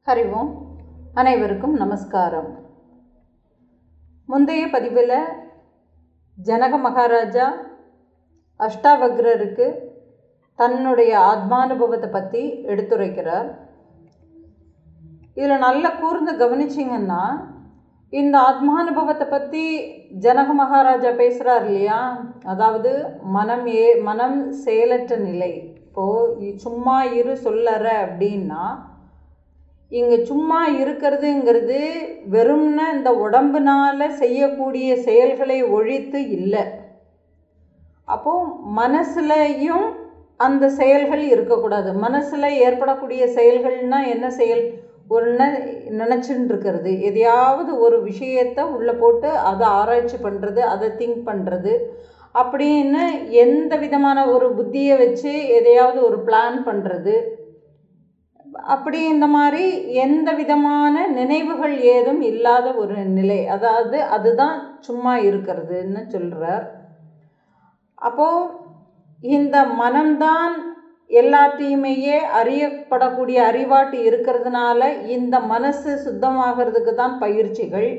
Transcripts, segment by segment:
ஹரி ஓம் அனைவருக்கும் நமஸ்காரம் முந்தைய பதிவில் ஜனக மகாராஜா அஷ்டாவக்ரருக்கு தன்னுடைய ஆத்மானுபவத்தை பற்றி எடுத்துரைக்கிறார் இதில் நல்லா கூர்ந்து கவனிச்சிங்கன்னா இந்த ஆத்மானுபவத்தை பற்றி ஜனக மகாராஜா பேசுகிறார் இல்லையா அதாவது மனம் ஏ மனம் செயலற்ற நிலை இப்போது சும்மா இரு சொல்லற அப்படின்னா இங்கே சும்மா இருக்கிறதுங்கிறது வெறும்ன இந்த உடம்புனால செய்யக்கூடிய செயல்களை ஒழித்து இல்லை அப்போது மனசுலையும் அந்த செயல்கள் இருக்கக்கூடாது மனசில் ஏற்படக்கூடிய செயல்கள்னால் என்ன செயல் ஒரு நினச்சின்னு இருக்கிறது எதையாவது ஒரு விஷயத்தை உள்ளே போட்டு அதை ஆராய்ச்சி பண்ணுறது அதை திங்க் பண்ணுறது அப்படின்னு எந்த விதமான ஒரு புத்தியை வச்சு எதையாவது ஒரு பிளான் பண்ணுறது அப்படி இந்த மாதிரி எந்த விதமான நினைவுகள் ஏதும் இல்லாத ஒரு நிலை அதாவது அதுதான் சும்மா இருக்கிறதுன்னு சொல்கிறார் அப்போது இந்த மனம்தான் எல்லாத்தையுமேயே அறியப்படக்கூடிய அறிவாட்டு இருக்கிறதுனால இந்த மனசு சுத்தமாகிறதுக்கு தான் பயிற்சிகள்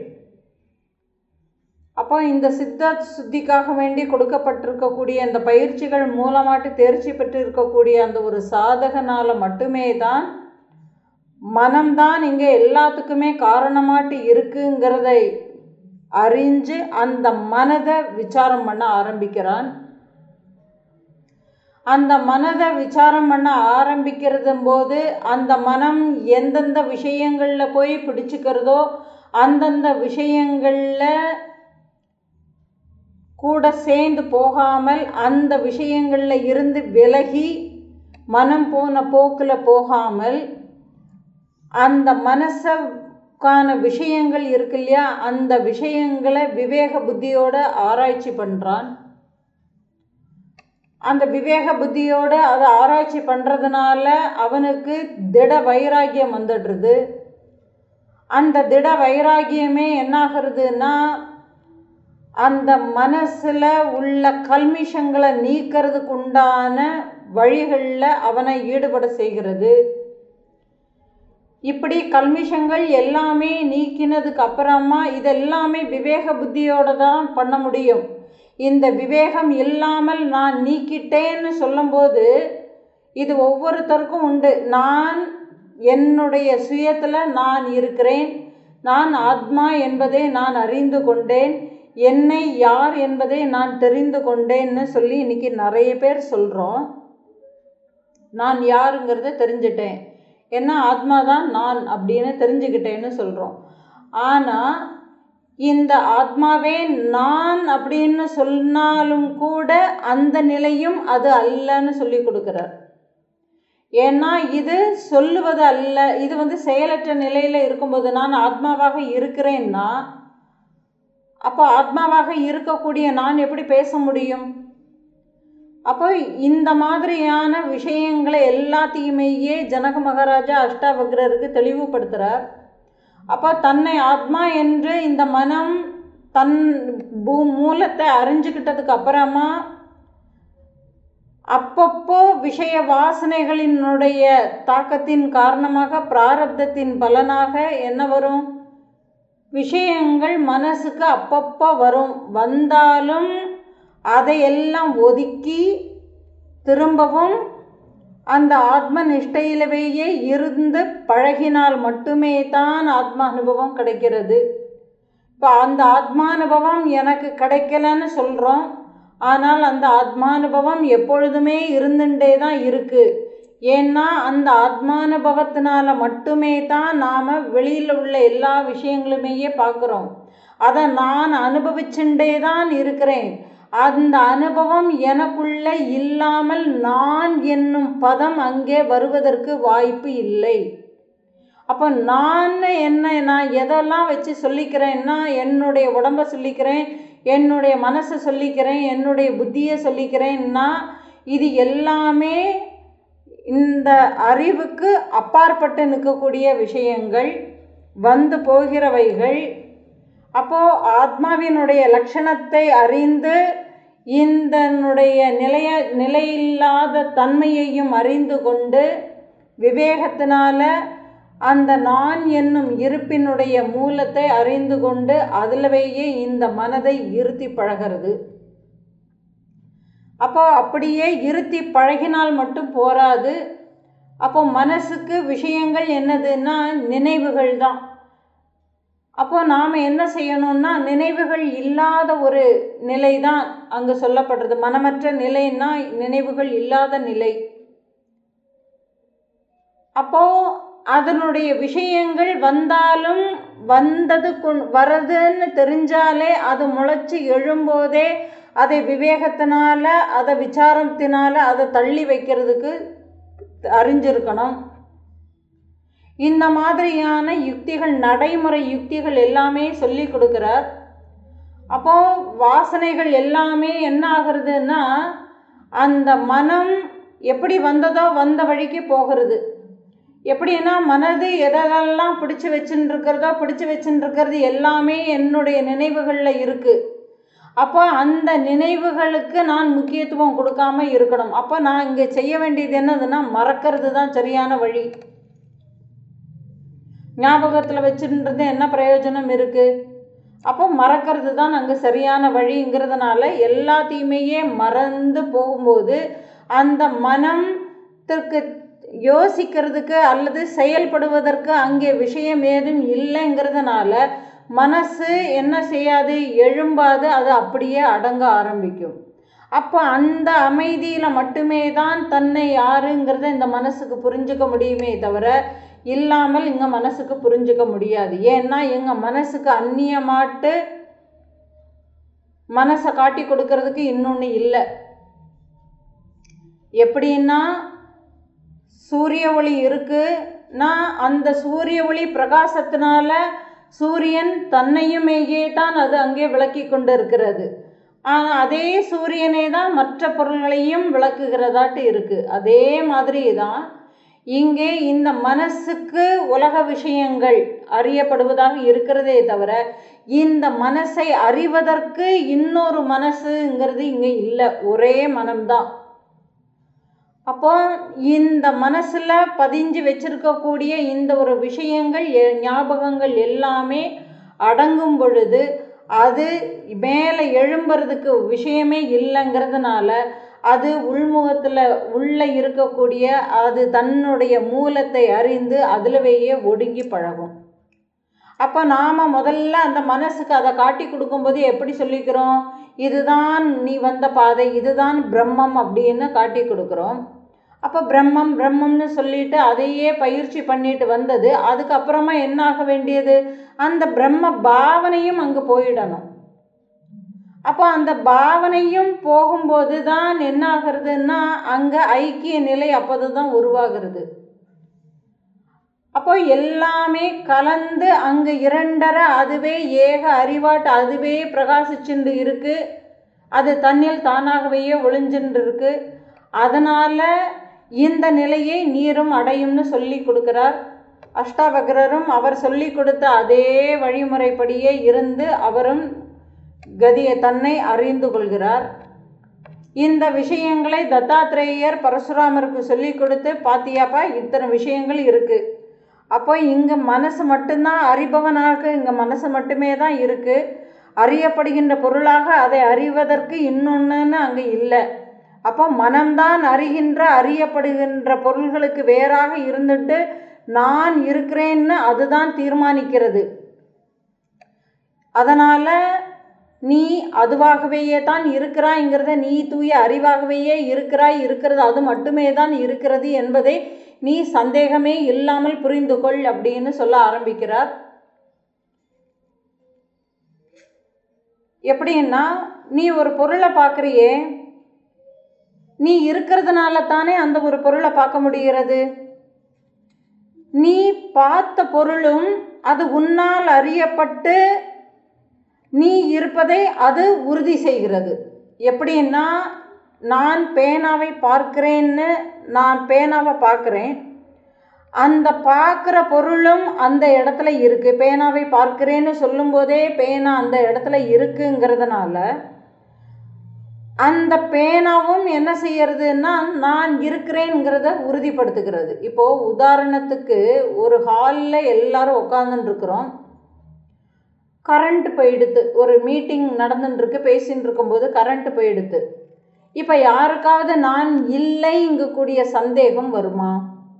அப்போ இந்த சித்த சுத்திக்காக வேண்டி கொடுக்கப்பட்டிருக்கக்கூடிய அந்த பயிற்சிகள் மூலமாட்டு தேர்ச்சி பெற்று இருக்கக்கூடிய அந்த ஒரு சாதகனால் மட்டுமே தான் மனம்தான் இங்கே எல்லாத்துக்குமே காரணமாட்டு இருக்குங்கிறதை அறிஞ்சு அந்த மனதை விசாரம் பண்ண ஆரம்பிக்கிறான் அந்த மனதை விசாரம் பண்ண ஆரம்பிக்கிறது போது அந்த மனம் எந்தெந்த விஷயங்களில் போய் பிடிச்சிக்கிறதோ அந்தந்த விஷயங்களில் கூட சேர்ந்து போகாமல் அந்த விஷயங்களில் இருந்து விலகி மனம் போன போக்கில் போகாமல் அந்த மனசுக்கான விஷயங்கள் இருக்கு இல்லையா அந்த விஷயங்களை விவேக புத்தியோட ஆராய்ச்சி பண்ணுறான் அந்த விவேக புத்தியோடு அதை ஆராய்ச்சி பண்ணுறதுனால அவனுக்கு திட வைராக்கியம் வந்துடுறது அந்த திட வைராக்கியமே என்னாகிறதுனா அந்த மனசில் உள்ள கல்மிஷங்களை நீக்கிறதுக்கு உண்டான வழிகளில் அவனை ஈடுபட செய்கிறது இப்படி கல்மிஷங்கள் எல்லாமே நீக்கினதுக்கு அப்புறமா இதெல்லாமே விவேக புத்தியோடு தான் பண்ண முடியும் இந்த விவேகம் இல்லாமல் நான் நீக்கிட்டேன்னு சொல்லும்போது இது ஒவ்வொருத்தருக்கும் உண்டு நான் என்னுடைய சுயத்தில் நான் இருக்கிறேன் நான் ஆத்மா என்பதை நான் அறிந்து கொண்டேன் என்னை யார் என்பதை நான் தெரிந்து கொண்டேன்னு சொல்லி இன்றைக்கி நிறைய பேர் சொல்கிறோம் நான் யாருங்கிறத தெரிஞ்சிட்டேன் என்ன ஆத்மா தான் நான் அப்படின்னு தெரிஞ்சுக்கிட்டேன்னு சொல்கிறோம் ஆனால் இந்த ஆத்மாவே நான் அப்படின்னு சொன்னாலும் கூட அந்த நிலையும் அது அல்லன்னு சொல்லி கொடுக்குறார் ஏன்னா இது சொல்லுவது அல்ல இது வந்து செயலற்ற நிலையில் இருக்கும்போது நான் ஆத்மாவாக இருக்கிறேன்னா அப்போ ஆத்மாவாக இருக்கக்கூடிய நான் எப்படி பேச முடியும் அப்போ இந்த மாதிரியான விஷயங்களை எல்லாத்தையுமேயே ஜனக மகாராஜா அஷ்டாவக்ரருக்கு தெளிவுபடுத்துகிறார் அப்போ தன்னை ஆத்மா என்று இந்த மனம் தன் பூ மூலத்தை அறிஞ்சுக்கிட்டதுக்கு அப்புறமா அப்பப்போ விஷய வாசனைகளினுடைய தாக்கத்தின் காரணமாக பிராரப்தத்தின் பலனாக என்ன வரும் விஷயங்கள் மனசுக்கு அப்பப்போ வரும் வந்தாலும் அதையெல்லாம் ஒதுக்கி திரும்பவும் அந்த ஆத்ம நிஷ்டையிலவேயே இருந்து பழகினால் மட்டுமே தான் ஆத்மா அனுபவம் கிடைக்கிறது இப்போ அந்த ஆத்மானுபவம் எனக்கு கிடைக்கலன்னு சொல்கிறோம் ஆனால் அந்த ஆத்மானுபவம் எப்பொழுதுமே இருந்துட்டே தான் இருக்குது ஏன்னா அந்த ஆத்மானுபவத்தினால மட்டுமே தான் நாம் வெளியில் உள்ள எல்லா விஷயங்களுமேயே பார்க்குறோம் அதை நான் அனுபவிச்சுட்டே தான் இருக்கிறேன் அந்த அனுபவம் எனக்குள்ள இல்லாமல் நான் என்னும் பதம் அங்கே வருவதற்கு வாய்ப்பு இல்லை அப்போ நான் என்ன நான் எதெல்லாம் வச்சு சொல்லிக்கிறேன்னா என்னுடைய உடம்பை சொல்லிக்கிறேன் என்னுடைய மனசை சொல்லிக்கிறேன் என்னுடைய புத்தியை சொல்லிக்கிறேன்னா இது எல்லாமே இந்த அறிவுக்கு அப்பாற்பட்டு நிற்கக்கூடிய விஷயங்கள் வந்து போகிறவைகள் அப்போது ஆத்மாவினுடைய லட்சணத்தை அறிந்து இந்தனுடைய நிலைய நிலையில்லாத தன்மையையும் அறிந்து கொண்டு விவேகத்தினால அந்த நான் என்னும் இருப்பினுடைய மூலத்தை அறிந்து கொண்டு அதிலவேயே இந்த மனதை இருத்தி பழகிறது அப்போ அப்படியே இருத்தி பழகினால் மட்டும் போராது அப்போ மனசுக்கு விஷயங்கள் என்னதுன்னா நினைவுகள் தான் அப்போ நாம் என்ன செய்யணும்னா நினைவுகள் இல்லாத ஒரு நிலை தான் அங்கே சொல்லப்படுறது மனமற்ற நிலைன்னா நினைவுகள் இல்லாத நிலை அப்போ அதனுடைய விஷயங்கள் வந்தாலும் வந்தது கொ- வரதுன்னு தெரிஞ்சாலே அது முளைச்சி எழும்போதே அதை விவேகத்தினால அதை விசாரத்தினால அதை தள்ளி வைக்கிறதுக்கு அறிஞ்சிருக்கணும் இந்த மாதிரியான யுக்திகள் நடைமுறை யுக்திகள் எல்லாமே சொல்லி கொடுக்குறார் அப்போ வாசனைகள் எல்லாமே என்ன ஆகுறதுன்னா அந்த மனம் எப்படி வந்ததோ வந்த வழிக்கு போகிறது எப்படின்னா மனது எதெல்லாம் பிடிச்சி வச்சுன்னு இருக்கிறதோ பிடிச்சி வச்சுன்னு இருக்கிறது எல்லாமே என்னுடைய நினைவுகளில் இருக்குது அப்போ அந்த நினைவுகளுக்கு நான் முக்கியத்துவம் கொடுக்காம இருக்கணும் அப்போ நான் இங்கே செய்ய வேண்டியது என்னதுன்னா மறக்கிறது தான் சரியான வழி ஞாபகத்தில் வச்சுன்றது என்ன பிரயோஜனம் இருக்குது அப்போ மறக்கிறது தான் அங்கே சரியான வழிங்கிறதுனால எல்லாத்தையுமே மறந்து போகும்போது அந்த மனத்திற்கு யோசிக்கிறதுக்கு அல்லது செயல்படுவதற்கு அங்கே விஷயம் ஏதும் இல்லைங்கிறதுனால மனசு என்ன செய்யாது எழும்பாது அது அப்படியே அடங்க ஆரம்பிக்கும் அப்போ அந்த அமைதியில் மட்டுமே தான் தன்னை யாருங்கிறத இந்த மனசுக்கு புரிஞ்சுக்க முடியுமே தவிர இல்லாமல் இங்கே மனசுக்கு புரிஞ்சுக்க முடியாது ஏன்னா எங்கள் மனசுக்கு அந்நியமாட்டு மனசை காட்டி கொடுக்கறதுக்கு இன்னொன்று இல்லை எப்படின்னா சூரிய ஒளி இருக்குன்னா அந்த சூரிய ஒளி பிரகாசத்தினால சூரியன் தன்னையுமேயே தான் அது அங்கே விளக்கி கொண்டு இருக்கிறது ஆனால் அதே சூரியனே தான் மற்ற பொருள்களையும் விளக்குகிறதாட்டு இருக்குது அதே மாதிரி தான் இங்கே இந்த மனசுக்கு உலக விஷயங்கள் அறியப்படுவதாக இருக்கிறதே தவிர இந்த மனசை அறிவதற்கு இன்னொரு மனசுங்கிறது இங்கே இல்லை ஒரே மனம்தான் அப்போ இந்த மனசில் பதிஞ்சு வச்சிருக்கக்கூடிய இந்த ஒரு விஷயங்கள் எ- ஞாபகங்கள் எல்லாமே அடங்கும் பொழுது அது மேலே எழும்புறதுக்கு விஷயமே இல்லைங்கிறதுனால அது உள்முகத்தில் உள்ளே இருக்கக்கூடிய அது தன்னுடைய மூலத்தை அறிந்து அதிலவேயே ஒடுங்கி பழகும் அப்போ நாம் முதல்ல அந்த மனசுக்கு அதை காட்டி கொடுக்கும்போது எப்படி சொல்லிக்கிறோம் இதுதான் நீ வந்த பாதை இதுதான் பிரம்மம் அப்படின்னு காட்டி கொடுக்குறோம் அப்போ பிரம்மம் பிரம்மம்னு சொல்லிட்டு அதையே பயிற்சி பண்ணிட்டு வந்தது அதுக்கப்புறமா என்ன ஆக வேண்டியது அந்த பிரம்ம பாவனையும் அங்கே போயிடணும் அப்போ அந்த பாவனையும் போகும்போது தான் என்ன ஆகுறதுன்னா அங்கே ஐக்கிய நிலை அப்போது தான் உருவாகிறது அப்போ எல்லாமே கலந்து அங்கே இரண்டரை அதுவே ஏக அறிவாட்டு அதுவே பிரகாசிச்சுண்டு இருக்கு அது தன்னில் தானாகவே ஒளிஞ்சுண்டு இருக்கு அதனால் இந்த நிலையை நீரும் அடையும்னு சொல்லி கொடுக்கிறார் அஷ்டாவக்ரரும் அவர் சொல்லி கொடுத்த அதே வழிமுறைப்படியே இருந்து அவரும் கதியை தன்னை அறிந்து கொள்கிறார் இந்த விஷயங்களை தத்தாத்திரேயர் பரசுராமருக்கு சொல்லி கொடுத்து பாத்தியாப்பா இத்தனை விஷயங்கள் இருக்குது அப்போ இங்கே மனசு மட்டும்தான் அறிபவனாக இங்கே மனசு மட்டுமே தான் இருக்குது அறியப்படுகின்ற பொருளாக அதை அறிவதற்கு இன்னொன்றுன்னு அங்கே இல்லை அப்போ மனம்தான் அறிகின்ற அறியப்படுகின்ற பொருள்களுக்கு வேறாக இருந்துட்டு நான் இருக்கிறேன்னு அதுதான் தீர்மானிக்கிறது அதனால் நீ அதுவாகவேயே தான் இருக்கிறாய்ங்கிறத நீ தூய அறிவாகவேயே இருக்கிறாய் இருக்கிறது அது மட்டுமே தான் இருக்கிறது என்பதை நீ சந்தேகமே இல்லாமல் புரிந்து கொள் அப்படின்னு சொல்ல ஆரம்பிக்கிறார் எப்படின்னா நீ ஒரு பொருளை பார்க்குறியே நீ இருக்கிறதுனால தானே அந்த ஒரு பொருளை பார்க்க முடிகிறது நீ பார்த்த பொருளும் அது உன்னால் அறியப்பட்டு நீ இருப்பதை அது உறுதி செய்கிறது எப்படின்னா நான் பேனாவை பார்க்கிறேன்னு நான் பேனாவை பார்க்குறேன் அந்த பார்க்குற பொருளும் அந்த இடத்துல இருக்குது பேனாவை பார்க்கிறேன்னு சொல்லும்போதே பேனா அந்த இடத்துல இருக்குங்கிறதுனால அந்த பேனாவும் என்ன செய்யறதுன்னா நான் இருக்கிறேங்கிறத உறுதிப்படுத்துகிறது இப்போது உதாரணத்துக்கு ஒரு ஹாலில் எல்லாரும் உட்காந்துட்டு இருக்கிறோம் கரண்ட் போயிடுத்து ஒரு மீட்டிங் நடந்துட்டுருக்கு பேசின்னு இருக்கும்போது கரண்ட் போயிடுத்து இப்போ யாருக்காவது நான் இல்லைங்கக்கூடிய சந்தேகம் வருமா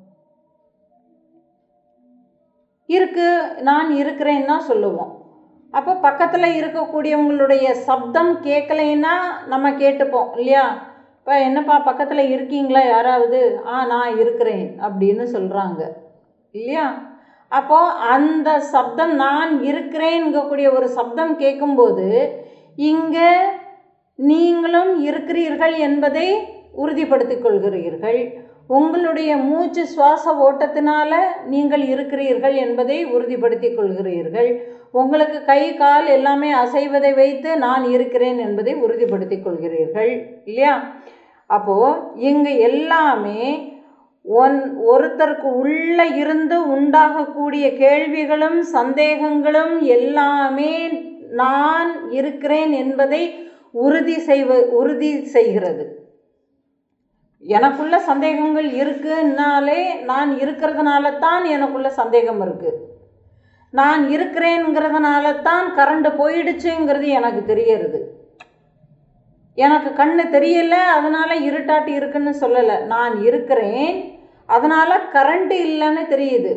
இருக்கு நான் இருக்கிறேன்னு தான் சொல்லுவோம் அப்போ பக்கத்தில் இருக்கக்கூடியவங்களுடைய சப்தம் கேட்கலைன்னா நம்ம கேட்டுப்போம் இல்லையா இப்போ என்னப்பா பக்கத்தில் இருக்கீங்களா யாராவது ஆ நான் இருக்கிறேன் அப்படின்னு சொல்கிறாங்க இல்லையா அப்போது அந்த சப்தம் நான் இருக்கிறேன்கக்கூடிய ஒரு சப்தம் கேட்கும்போது இங்கே நீங்களும் இருக்கிறீர்கள் என்பதை உறுதிப்படுத்திக் கொள்கிறீர்கள் உங்களுடைய மூச்சு சுவாச ஓட்டத்தினால நீங்கள் இருக்கிறீர்கள் என்பதை உறுதிப்படுத்திக் கொள்கிறீர்கள் உங்களுக்கு கை கால் எல்லாமே அசைவதை வைத்து நான் இருக்கிறேன் என்பதை உறுதிப்படுத்திக் கொள்கிறீர்கள் இல்லையா அப்போது இங்கே எல்லாமே ஒன் ஒருத்தருக்கு உள்ளே இருந்து உண்டாகக்கூடிய கேள்விகளும் சந்தேகங்களும் எல்லாமே நான் இருக்கிறேன் என்பதை உறுதி செய்வ உறுதி செய்கிறது எனக்குள்ள சந்தேகங்கள் இருக்குன்னாலே நான் இருக்கிறதுனால தான் எனக்குள்ள சந்தேகம் இருக்குது நான் இருக்கிறேங்கிறதுனால தான் கரண்ட் போயிடுச்சுங்கிறது எனக்கு தெரியறது எனக்கு கண்ணு தெரியல அதனால் இருட்டாட்டி இருக்குன்னு சொல்லலை நான் இருக்கிறேன் அதனால் கரண்ட் இல்லைன்னு தெரியுது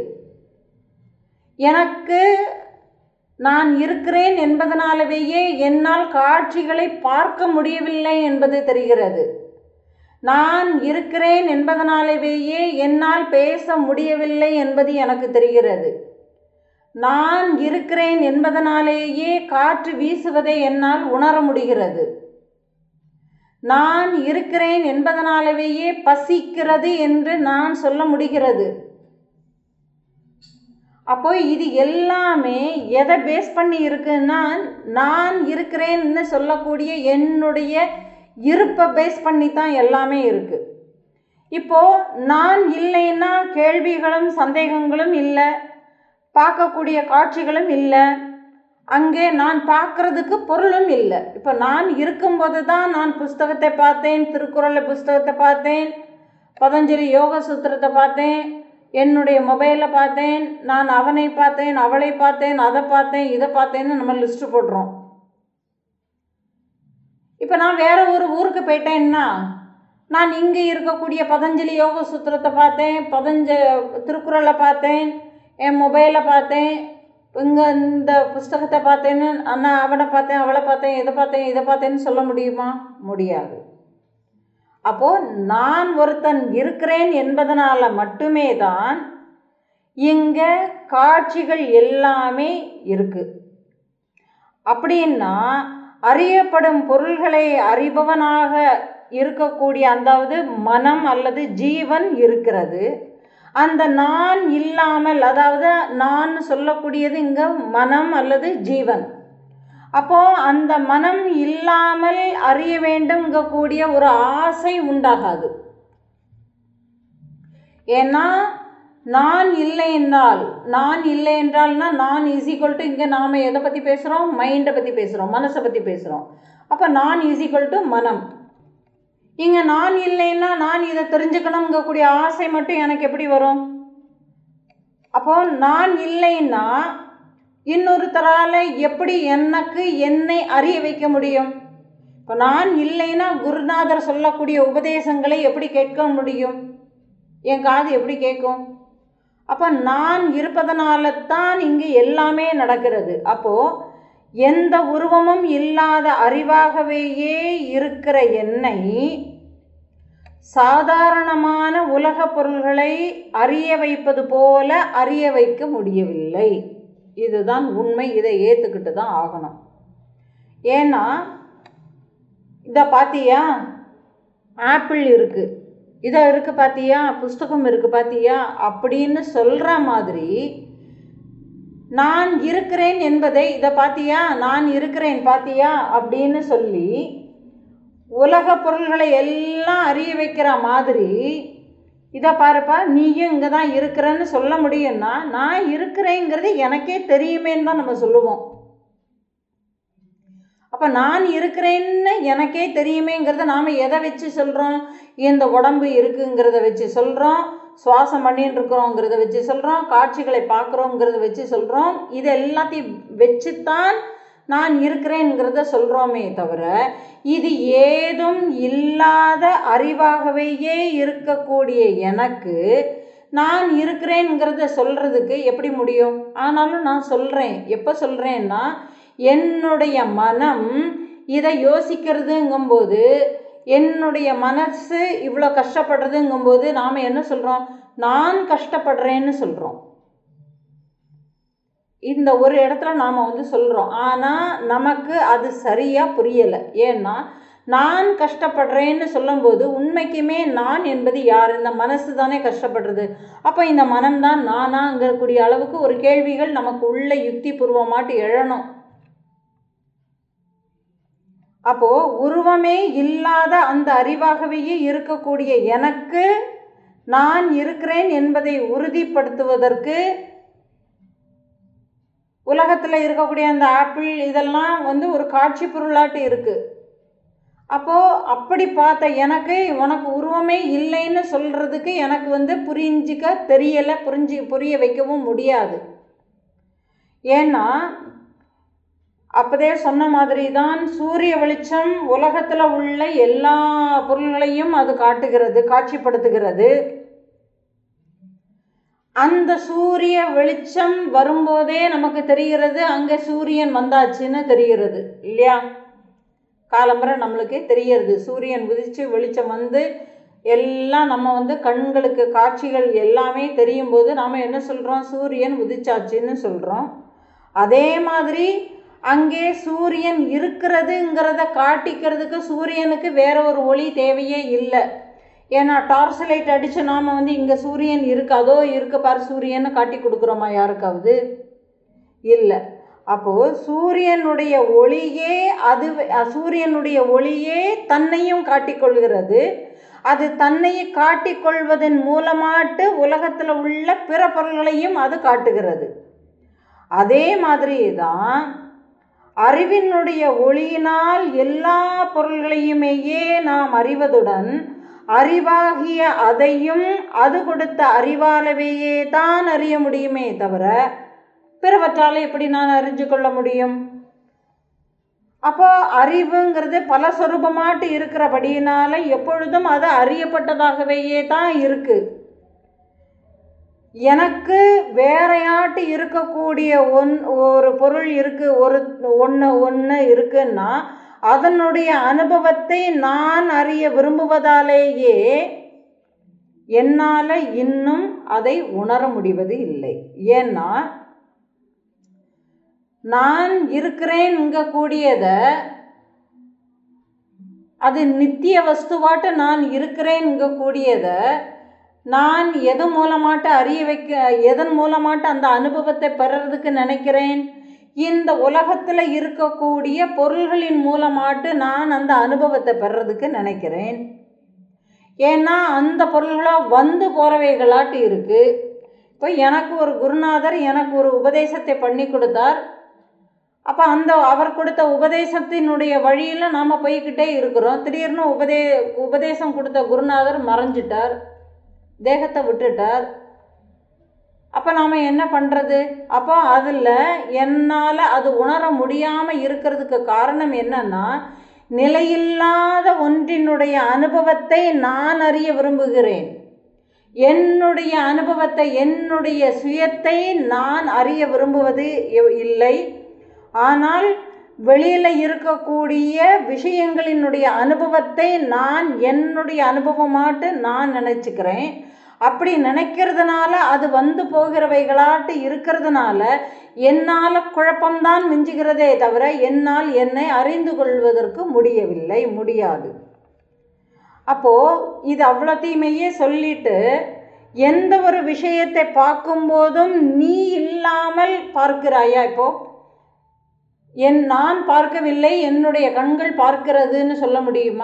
எனக்கு நான் இருக்கிறேன் என்பதனாலவேயே என்னால் காட்சிகளை பார்க்க முடியவில்லை என்பது தெரிகிறது நான் இருக்கிறேன் என்பதனாலவேயே என்னால் பேச முடியவில்லை என்பது எனக்கு தெரிகிறது நான் இருக்கிறேன் என்பதனாலேயே காற்று வீசுவதை என்னால் உணர முடிகிறது நான் இருக்கிறேன் என்பதனாலவேயே பசிக்கிறது என்று நான் சொல்ல முடிகிறது அப்போ இது எல்லாமே எதை பேஸ் பண்ணி இருக்குன்னா நான் இருக்கிறேன்னு சொல்லக்கூடிய என்னுடைய இருப்பை பேஸ் பண்ணி தான் எல்லாமே இருக்குது இப்போது நான் இல்லைன்னா கேள்விகளும் சந்தேகங்களும் இல்லை பார்க்கக்கூடிய காட்சிகளும் இல்லை அங்கே நான் பார்க்குறதுக்கு பொருளும் இல்லை இப்போ நான் இருக்கும்போது தான் நான் புஸ்தகத்தை பார்த்தேன் திருக்குறளை புஸ்தகத்தை பார்த்தேன் பதஞ்சலி யோக சூத்திரத்தை பார்த்தேன் என்னுடைய மொபைலில் பார்த்தேன் நான் அவனை பார்த்தேன் அவளை பார்த்தேன் அதை பார்த்தேன் இதை பார்த்தேன்னு நம்ம லிஸ்ட்டு போடுறோம் இப்போ நான் வேற ஒரு ஊருக்கு போயிட்டேன்னா நான் இங்கே இருக்கக்கூடிய பதஞ்சலி யோக சூத்திரத்தை பார்த்தேன் பதஞ்ச திருக்குறளை பார்த்தேன் என் மொபைலை பார்த்தேன் இங்கே இந்த புஸ்தகத்தை பார்த்தேன்னு அண்ணா அவனை பார்த்தேன் அவளை பார்த்தேன் இதை பார்த்தேன் இதை பார்த்தேன்னு சொல்ல முடியுமா முடியாது அப்போது நான் ஒருத்தன் இருக்கிறேன் என்பதனால் மட்டுமே தான் இங்கே காட்சிகள் எல்லாமே இருக்குது அப்படின்னா அறியப்படும் பொருள்களை அறிபவனாக இருக்கக்கூடிய அதாவது மனம் அல்லது ஜீவன் இருக்கிறது அந்த நான் இல்லாமல் அதாவது நான் சொல்லக்கூடியது இங்கே மனம் அல்லது ஜீவன் அப்போ அந்த மனம் இல்லாமல் அறிய வேண்டும்ங்கக்கூடிய ஒரு ஆசை உண்டாகாது ஏன்னா நான் இல்லை என்றால் நான் இல்லை என்றால்னா நான் இஸ் ஈக்குவல் டு இங்கே நாம் எதை பற்றி பேசுகிறோம் மைண்டை பற்றி பேசுகிறோம் மனசை பற்றி பேசுகிறோம் அப்போ நான் இஸ் ஈக்குவல் டு மனம் இங்கே நான் இல்லைன்னா நான் இதை தெரிஞ்சுக்கணுங்கக்கூடிய ஆசை மட்டும் எனக்கு எப்படி வரும் அப்போ நான் இல்லைன்னா இன்னொருத்தரால் எப்படி எனக்கு என்னை அறிய வைக்க முடியும் இப்போ நான் இல்லைன்னா குருநாதர் சொல்லக்கூடிய உபதேசங்களை எப்படி கேட்க முடியும் என் காது எப்படி கேட்கும் அப்போ நான் இருப்பதனால தான் இங்கே எல்லாமே நடக்கிறது அப்போது எந்த உருவமும் இல்லாத அறிவாகவேயே இருக்கிற என்னை சாதாரணமான உலக பொருள்களை அறிய வைப்பது போல அறிய வைக்க முடியவில்லை இதுதான் உண்மை இதை ஏற்றுக்கிட்டு தான் ஆகணும் ஏன்னா இதை பார்த்தியா ஆப்பிள் இருக்குது இதை இருக்குது பார்த்தியா புஸ்தகம் இருக்குது பார்த்தியா அப்படின்னு சொல்கிற மாதிரி நான் இருக்கிறேன் என்பதை இதை பார்த்தியா நான் இருக்கிறேன் பார்த்தியா அப்படின்னு சொல்லி உலக பொருள்களை எல்லாம் அறிய வைக்கிற மாதிரி இதை பாருப்பா நீயும் இங்கே தான் இருக்கிறேன்னு சொல்ல முடியும்னா நான் இருக்கிறேங்கிறது எனக்கே தெரியுமேன்னு தான் நம்ம சொல்லுவோம் அப்போ அப்போ நான் இருக்கிறேன்னு எனக்கே தெரியுமேங்கிறத நாம் எதை வச்சு சொல்கிறோம் இந்த உடம்பு இருக்குங்கிறத வச்சு சொல்கிறோம் சுவாசம் பண்ணிட்டு இருக்கிறோங்கிறத வச்சு சொல்கிறோம் காட்சிகளை பார்க்குறோங்கிறத வச்சு சொல்கிறோம் இது எல்லாத்தையும் வச்சுத்தான் நான் இருக்கிறேங்கிறத சொல்கிறோமே தவிர இது ஏதும் இல்லாத அறிவாகவேயே இருக்கக்கூடிய எனக்கு நான் இருக்கிறேங்கிறத சொல்கிறதுக்கு எப்படி முடியும் ஆனாலும் நான் சொல்கிறேன் எப்போ சொல்கிறேன்னா என்னுடைய மனம் இதை யோசிக்கிறதுங்கும்போது என்னுடைய மனசு இவ்வளோ கஷ்டப்படுறதுங்கும்போது நாம் என்ன சொல்கிறோம் நான் கஷ்டப்படுறேன்னு சொல்கிறோம் இந்த ஒரு இடத்துல நாம் வந்து சொல்கிறோம் ஆனால் நமக்கு அது சரியாக புரியலை ஏன்னா நான் கஷ்டப்படுறேன்னு சொல்லும்போது உண்மைக்குமே நான் என்பது யார் இந்த மனசு தானே கஷ்டப்படுறது அப்போ இந்த மனம்தான் நானாங்கிறக்கூடிய அளவுக்கு ஒரு கேள்விகள் நமக்கு உள்ள யுக்தி பூர்வமாட்டு எழணும் அப்போ உருவமே இல்லாத அந்த அறிவாகவே இருக்கக்கூடிய எனக்கு நான் இருக்கிறேன் என்பதை உறுதிப்படுத்துவதற்கு உலகத்தில் இருக்கக்கூடிய அந்த ஆப்பிள் இதெல்லாம் வந்து ஒரு காட்சி பொருளாட்டு இருக்குது அப்போது அப்படி பார்த்த எனக்கு உனக்கு உருவமே இல்லைன்னு சொல்கிறதுக்கு எனக்கு வந்து புரிஞ்சிக்க தெரியலை புரிஞ்சு புரிய வைக்கவும் முடியாது ஏன்னா அப்போதே சொன்ன மாதிரி தான் சூரிய வெளிச்சம் உலகத்தில் உள்ள எல்லா பொருள்களையும் அது காட்டுகிறது காட்சிப்படுத்துகிறது அந்த சூரிய வெளிச்சம் வரும்போதே நமக்கு தெரிகிறது அங்கே சூரியன் வந்தாச்சுன்னு தெரிகிறது இல்லையா காலம்பரை நம்மளுக்கு தெரியறது சூரியன் உதித்து வெளிச்சம் வந்து எல்லாம் நம்ம வந்து கண்களுக்கு காட்சிகள் எல்லாமே தெரியும் போது நாம் என்ன சொல்கிறோம் சூரியன் உதிச்சாச்சுன்னு சொல்கிறோம் அதே மாதிரி அங்கே சூரியன் இருக்கிறதுங்கிறத காட்டிக்கிறதுக்கு சூரியனுக்கு வேற ஒரு ஒளி தேவையே இல்லை ஏன்னா டார்ச் லைட் அடித்து நாம் வந்து இங்கே சூரியன் இருக்கு அதோ இருக்கு பாரு சூரியன்னு காட்டி கொடுக்குறோமா யாருக்காவது இல்லை அப்போது சூரியனுடைய ஒளியே அது சூரியனுடைய ஒளியே தன்னையும் காட்டிக்கொள்கிறது அது தன்னை காட்டிக்கொள்வதன் மூலமாட்டு உலகத்தில் உள்ள பிற பொருள்களையும் அது காட்டுகிறது அதே மாதிரி தான் அறிவினுடைய ஒளியினால் எல்லா பொருள்களையுமேயே நாம் அறிவதுடன் அறிவாகிய அதையும் அது கொடுத்த அறிவாலவையே தான் அறிய முடியுமே தவிர பிறவற்றால் எப்படி நான் அறிஞ்சு கொள்ள முடியும் அப்போ அறிவுங்கிறது பல சொரூபமாட்டு இருக்கிறபடியினால எப்பொழுதும் அது அறியப்பட்டதாகவேயே தான் இருக்கு எனக்கு வேறையாட்டு இருக்கக்கூடிய ஒன் ஒரு பொருள் இருக்கு ஒரு ஒன்று ஒன்று இருக்குன்னா அதனுடைய அனுபவத்தை நான் அறிய விரும்புவதாலேயே என்னால் இன்னும் அதை உணர முடிவது இல்லை ஏன்னா நான் இருக்கிறேன்ங்க கூடியதை அது நித்திய வஸ்துவாட்டு நான் இருக்கிறேன்ங்க கூடியதை நான் எது மூலமாட்டு அறிய வைக்க எதன் மூலமாட்டு அந்த அனுபவத்தை பெறறதுக்கு நினைக்கிறேன் இந்த உலகத்தில் இருக்கக்கூடிய பொருள்களின் மூலமாட்டு நான் அந்த அனுபவத்தை பெறறதுக்கு நினைக்கிறேன் ஏன்னா அந்த பொருள்களோ வந்து போகிறவைகளாட்டு இருக்குது இப்போ எனக்கு ஒரு குருநாதர் எனக்கு ஒரு உபதேசத்தை பண்ணி கொடுத்தார் அப்போ அந்த அவர் கொடுத்த உபதேசத்தினுடைய வழியில் நாம் போய்கிட்டே இருக்கிறோம் திடீர்னு உபதே உபதேசம் கொடுத்த குருநாதர் மறைஞ்சிட்டார் தேகத்தை விட்டுட்டார் அப்போ நாம் என்ன பண்ணுறது அப்போ அதில் என்னால் அது உணர முடியாமல் இருக்கிறதுக்கு காரணம் என்னன்னா நிலையில்லாத ஒன்றினுடைய அனுபவத்தை நான் அறிய விரும்புகிறேன் என்னுடைய அனுபவத்தை என்னுடைய சுயத்தை நான் அறிய விரும்புவது இல்லை ஆனால் வெளியில் இருக்கக்கூடிய விஷயங்களினுடைய அனுபவத்தை நான் என்னுடைய அனுபவமாட்டு நான் நினச்சிக்கிறேன் அப்படி நினைக்கிறதுனால அது வந்து போகிறவைகளாட்டு இருக்கிறதுனால என்னால் குழப்பம்தான் மிஞ்சுகிறதே தவிர என்னால் என்னை அறிந்து கொள்வதற்கு முடியவில்லை முடியாது அப்போது இது அவ்வளோத்தையுமையே சொல்லிட்டு எந்த ஒரு விஷயத்தை பார்க்கும்போதும் நீ இல்லாமல் பார்க்கிறாயா இப்போ என் நான் பார்க்கவில்லை என்னுடைய கண்கள் பார்க்கிறதுன்னு சொல்ல முடியுமா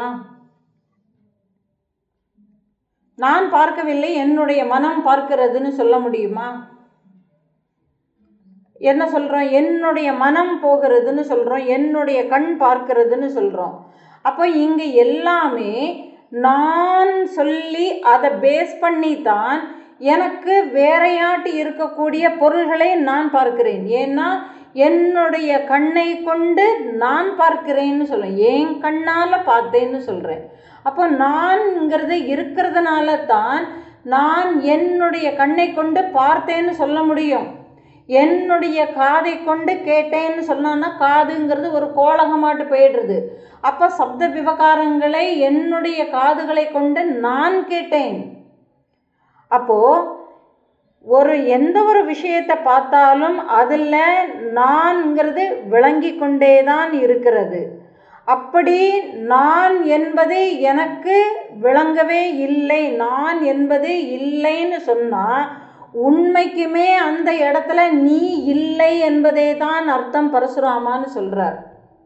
நான் பார்க்கவில்லை என்னுடைய மனம் பார்க்கிறதுன்னு சொல்ல முடியுமா என்ன சொல்கிறோம் என்னுடைய மனம் போகிறதுன்னு சொல்கிறோம் என்னுடைய கண் பார்க்கிறதுன்னு சொல்கிறோம் அப்போ இங்கே எல்லாமே நான் சொல்லி அதை பேஸ் பண்ணி தான் எனக்கு வேறையாட்டி இருக்கக்கூடிய பொருள்களை நான் பார்க்கிறேன் ஏன்னா என்னுடைய கண்ணை கொண்டு நான் பார்க்கிறேன்னு சொல்கிறேன் என் கண்ணால் பார்த்தேன்னு சொல்கிறேன் அப்போ நான்ங்கிறது இருக்கிறதுனால தான் நான் என்னுடைய கண்ணை கொண்டு பார்த்தேன்னு சொல்ல முடியும் என்னுடைய காதை கொண்டு கேட்டேன்னு சொன்னான்னா காதுங்கிறது ஒரு கோலகமாட்டு போயிடுறது அப்போ சப்த விவகாரங்களை என்னுடைய காதுகளை கொண்டு நான் கேட்டேன் அப்போ ஒரு எந்த ஒரு விஷயத்தை பார்த்தாலும் அதில் நான்ங்கிறது விளங்கி கொண்டே தான் இருக்கிறது அப்படி நான் என்பது எனக்கு விளங்கவே இல்லை நான் என்பது இல்லைன்னு சொன்னால் உண்மைக்குமே அந்த இடத்துல நீ இல்லை என்பதே தான் அர்த்தம் பரசுராமான்னு சொல்கிறார்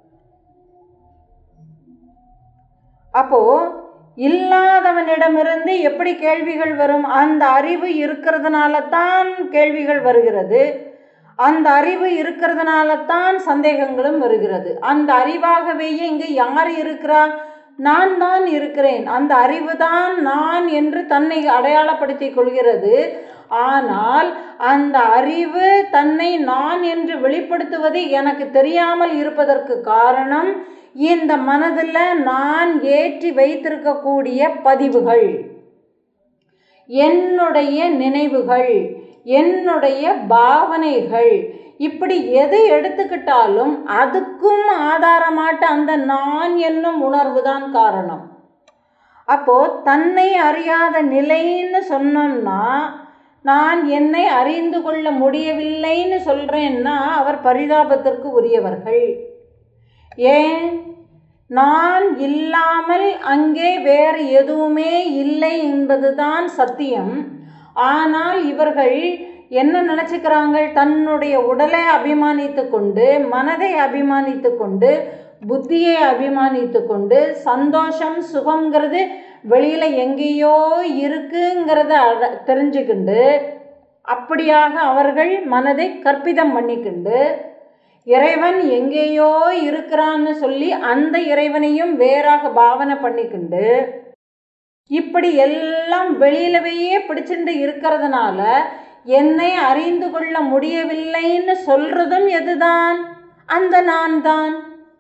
அப்போ இல்லாதவனிடமிருந்து எப்படி கேள்விகள் வரும் அந்த அறிவு இருக்கிறதுனால தான் கேள்விகள் வருகிறது அந்த அறிவு இருக்கிறதுனால தான் சந்தேகங்களும் வருகிறது அந்த அறிவாகவே இங்கு யார் இருக்கிறா நான் தான் இருக்கிறேன் அந்த அறிவு தான் நான் என்று தன்னை அடையாளப்படுத்தி கொள்கிறது ஆனால் அந்த அறிவு தன்னை நான் என்று வெளிப்படுத்துவது எனக்கு தெரியாமல் இருப்பதற்கு காரணம் இந்த மனதில் நான் ஏற்றி வைத்திருக்கக்கூடிய பதிவுகள் என்னுடைய நினைவுகள் என்னுடைய பாவனைகள் இப்படி எதை எடுத்துக்கிட்டாலும் அதுக்கும் ஆதாரமாட்ட அந்த நான் என்னும் உணர்வு தான் காரணம் அப்போ தன்னை அறியாத நிலைன்னு சொன்னோம்னா நான் என்னை அறிந்து கொள்ள முடியவில்லைன்னு சொல்கிறேன்னா அவர் பரிதாபத்திற்கு உரியவர்கள் ஏன் நான் இல்லாமல் அங்கே வேறு எதுவுமே இல்லை என்பதுதான் சத்தியம் ஆனால் இவர்கள் என்ன நினச்சிக்கிறாங்க தன்னுடைய உடலை அபிமானித்து கொண்டு மனதை அபிமானித்து கொண்டு புத்தியை அபிமானித்து கொண்டு சந்தோஷம் சுகங்கிறது வெளியில் எங்கேயோ இருக்குங்கிறத அட தெரிஞ்சுக்கிண்டு அப்படியாக அவர்கள் மனதை கற்பிதம் பண்ணிக்கிண்டு இறைவன் எங்கேயோ இருக்கிறான்னு சொல்லி அந்த இறைவனையும் வேறாக பாவனை பண்ணிக்கிண்டு இப்படி எல்லாம் வெளியிலவே பிடிச்சிட்டு இருக்கிறதுனால என்னை அறிந்து கொள்ள முடியவில்லைன்னு சொல்றதும் எதுதான் அந்த நான் தான்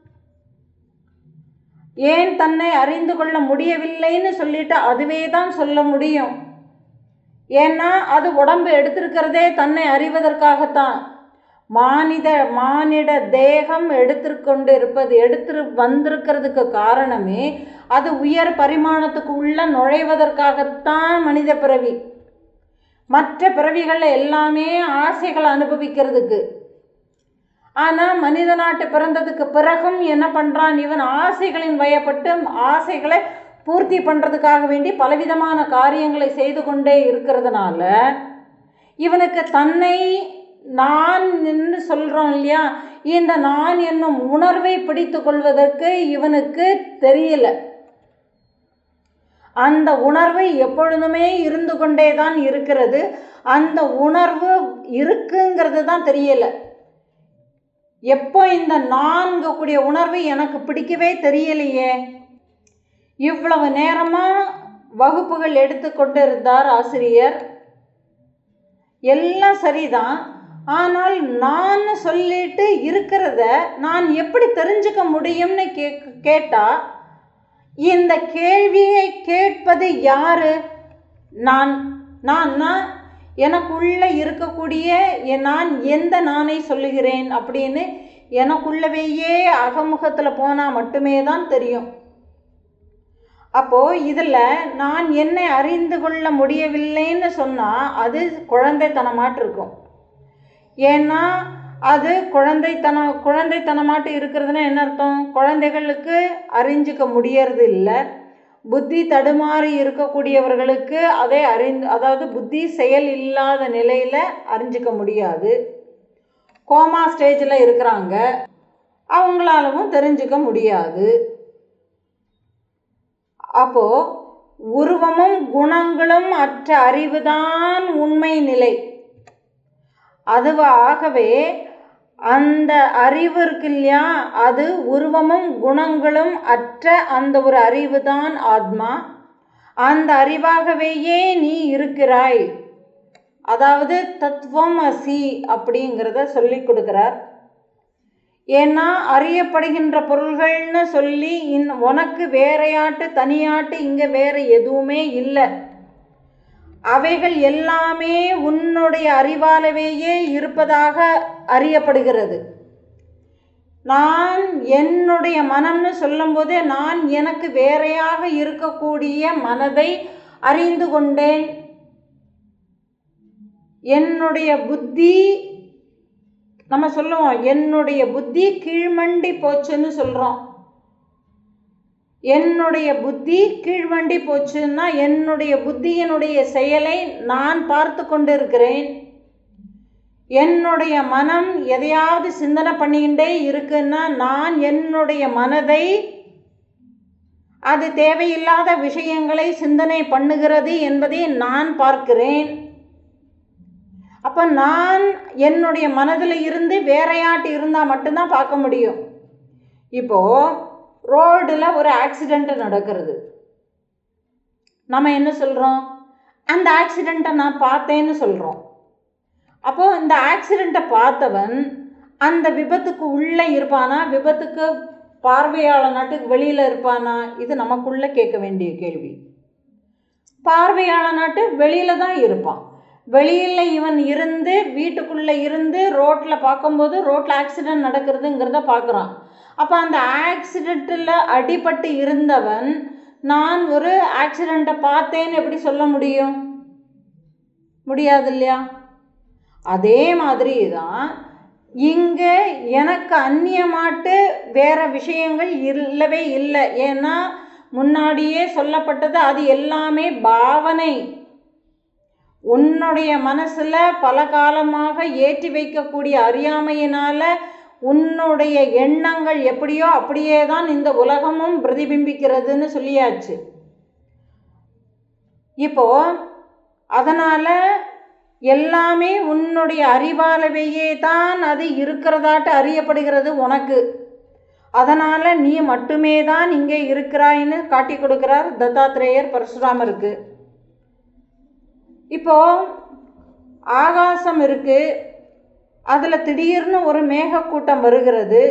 ஏன் தன்னை அறிந்து கொள்ள முடியவில்லைன்னு சொல்லிட்டு அதுவே தான் சொல்ல முடியும் ஏன்னா அது உடம்பு எடுத்திருக்கிறதே தன்னை அறிவதற்காகத்தான் மானிட மானிட தேகம் எடுத்துக்கொண்டு இருப்பது எடுத்து வந்திருக்கிறதுக்கு காரணமே அது உயர் பரிமாணத்துக்கு உள்ள நுழைவதற்காகத்தான் மனித பிறவி மற்ற பிறவிகள் எல்லாமே ஆசைகளை அனுபவிக்கிறதுக்கு ஆனால் மனித நாட்டு பிறந்ததுக்கு பிறகும் என்ன பண்ணுறான் இவன் ஆசைகளின் வயப்பட்டு ஆசைகளை பூர்த்தி பண்ணுறதுக்காக வேண்டி பலவிதமான காரியங்களை செய்து கொண்டே இருக்கிறதுனால இவனுக்கு தன்னை நான் என்று சொல்கிறோம் இல்லையா இந்த நான் என்னும் உணர்வை பிடித்து கொள்வதற்கு இவனுக்கு தெரியல அந்த உணர்வு எப்பொழுதுமே இருந்து கொண்டே தான் இருக்கிறது அந்த உணர்வு இருக்குங்கிறது தான் தெரியல எப்போ இந்த நான்கு கூடிய உணர்வு எனக்கு பிடிக்கவே தெரியலையே இவ்வளவு நேரமாக வகுப்புகள் எடுத்துக்கொண்டு இருந்தார் ஆசிரியர் எல்லாம் சரிதான் ஆனால் நான் சொல்லிட்டு இருக்கிறத நான் எப்படி தெரிஞ்சுக்க முடியும்னு கே கேட்டால் இந்த கேள்வியை கேட்பது யாரு நான் நான்னா எனக்குள்ள இருக்கக்கூடிய நான் எந்த நானை சொல்லுகிறேன் அப்படின்னு எனக்குள்ளவேயே அகமுகத்தில் போனால் மட்டுமே தான் தெரியும் அப்போது இதில் நான் என்னை அறிந்து கொள்ள முடியவில்லைன்னு சொன்னால் அது குழந்தைத்தனமாட்டு இருக்கும் ஏன்னா அது குழந்தைத்தன குழந்தைத்தனமாட்டு இருக்கிறதுனா என்ன அர்த்தம் குழந்தைகளுக்கு அறிஞ்சிக்க முடியறது இல்லை புத்தி தடுமாறி இருக்கக்கூடியவர்களுக்கு அதை அறிந்து அதாவது புத்தி செயல் இல்லாத நிலையில் அறிஞ்சிக்க முடியாது கோமா ஸ்டேஜில் இருக்கிறாங்க அவங்களாலவும் தெரிஞ்சுக்க முடியாது அப்போ உருவமும் குணங்களும் அற்ற அறிவுதான் உண்மை நிலை அதுவாகவே அந்த அறிவு இருக்கு இல்லையா அது உருவமும் குணங்களும் அற்ற அந்த ஒரு அறிவு தான் ஆத்மா அந்த அறிவாகவேயே நீ இருக்கிறாய் அதாவது தத்துவம் அசி அப்படிங்கிறத சொல்லி கொடுக்குறார் ஏன்னா அறியப்படுகின்ற பொருள்கள்னு சொல்லி இன் உனக்கு வேறையாட்டு தனியாட்டு இங்கே வேற எதுவுமே இல்லை அவைகள் எல்லாமே உன்னுடைய அறிவாலவேயே இருப்பதாக அறியப்படுகிறது நான் என்னுடைய மனம்னு சொல்லும்போதே நான் எனக்கு வேறையாக இருக்கக்கூடிய மனதை அறிந்து கொண்டேன் என்னுடைய புத்தி நம்ம சொல்லுவோம் என்னுடைய புத்தி கீழ்மண்டி போச்சுன்னு சொல்கிறோம் என்னுடைய புத்தி கீழ்வண்டி போச்சுன்னா என்னுடைய புத்தியினுடைய செயலை நான் பார்த்து கொண்டு இருக்கிறேன் என்னுடைய மனம் எதையாவது சிந்தனை பண்ணிக்கிட்டே இருக்குன்னா நான் என்னுடைய மனதை அது தேவையில்லாத விஷயங்களை சிந்தனை பண்ணுகிறது என்பதை நான் பார்க்கிறேன் அப்போ நான் என்னுடைய மனதில் இருந்து வேறையாட்டு இருந்தால் மட்டும்தான் பார்க்க முடியும் இப்போது ரோடில் ஒரு ஆக்சிடெண்ட் நடக்கிறது நம்ம என்ன சொல்கிறோம் அந்த ஆக்சிடெண்ட்டை நான் பார்த்தேன்னு சொல்கிறோம் அப்போது இந்த ஆக்சிடெண்ட்டை பார்த்தவன் அந்த விபத்துக்கு உள்ளே இருப்பானா விபத்துக்கு பார்வையாளர் நாட்டுக்கு வெளியில் இருப்பானா இது நமக்குள்ளே கேட்க வேண்டிய கேள்வி பார்வையாளர் நாட்டு வெளியில் தான் இருப்பான் வெளியில் இவன் இருந்து வீட்டுக்குள்ளே இருந்து ரோட்டில் பார்க்கும்போது ரோட்டில் ஆக்சிடெண்ட் நடக்கிறதுங்கிறத பார்க்குறான் அப்போ அந்த ஆக்சிடெண்ட்டில் அடிபட்டு இருந்தவன் நான் ஒரு ஆக்சிடெண்ட்டை பார்த்தேன்னு எப்படி சொல்ல முடியும் முடியாது இல்லையா அதே மாதிரி தான் இங்கே எனக்கு அந்நியமாட்டு வேற விஷயங்கள் இல்லவே இல்லை ஏன்னா முன்னாடியே சொல்லப்பட்டது அது எல்லாமே பாவனை உன்னுடைய மனசில் பல காலமாக ஏற்றி வைக்கக்கூடிய அறியாமையினால் உன்னுடைய எண்ணங்கள் எப்படியோ அப்படியே தான் இந்த உலகமும் பிரதிபிம்பிக்கிறதுன்னு சொல்லியாச்சு இப்போ அதனால் எல்லாமே உன்னுடைய அறிவாலவையே தான் அது இருக்கிறதாட்டு அறியப்படுகிறது உனக்கு அதனால் நீ மட்டுமே தான் இங்கே இருக்கிறாயின்னு காட்டி கொடுக்கிறார் தத்தாத்திரேயர் பரசுராமருக்கு இப்போ ஆகாசம் இருக்குது அதில் திடீர்னு ஒரு மேகக்கூட்டம் வருகிறது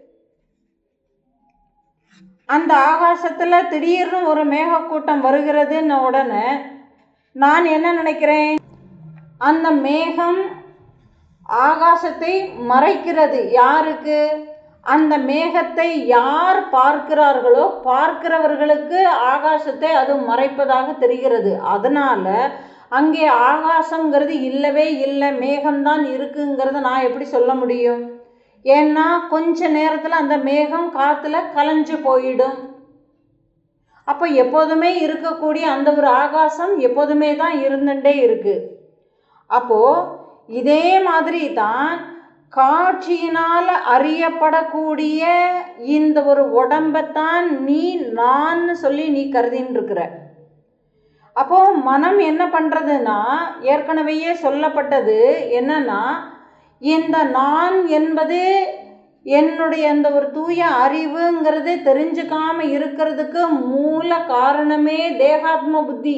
அந்த ஆகாசத்தில் திடீர்னு ஒரு மேகக்கூட்டம் வருகிறதுன்ன உடனே நான் என்ன நினைக்கிறேன் அந்த மேகம் ஆகாசத்தை மறைக்கிறது யாருக்கு அந்த மேகத்தை யார் பார்க்கிறார்களோ பார்க்கிறவர்களுக்கு ஆகாசத்தை அது மறைப்பதாக தெரிகிறது அதனால் அங்கே ஆகாசங்கிறது இல்லவே இல்லை மேகம்தான் இருக்குங்கிறத நான் எப்படி சொல்ல முடியும் ஏன்னா கொஞ்ச நேரத்தில் அந்த மேகம் காற்றுல கலைஞ்சு போயிடும் அப்போ எப்போதுமே இருக்கக்கூடிய அந்த ஒரு ஆகாசம் எப்போதுமே தான் இருந்துட்டே இருக்கு அப்போது இதே மாதிரி தான் காட்சியினால் அறியப்படக்கூடிய இந்த ஒரு உடம்பைத்தான் நீ நான் சொல்லி நீ கருதின்னு இருக்கிற அப்போ மனம் என்ன பண்ணுறதுன்னா ஏற்கனவேயே சொல்லப்பட்டது என்னன்னா இந்த நான் என்பது என்னுடைய அந்த ஒரு தூய அறிவுங்கிறது தெரிஞ்சுக்காம இருக்கிறதுக்கு மூல காரணமே தேகாத்ம புத்தி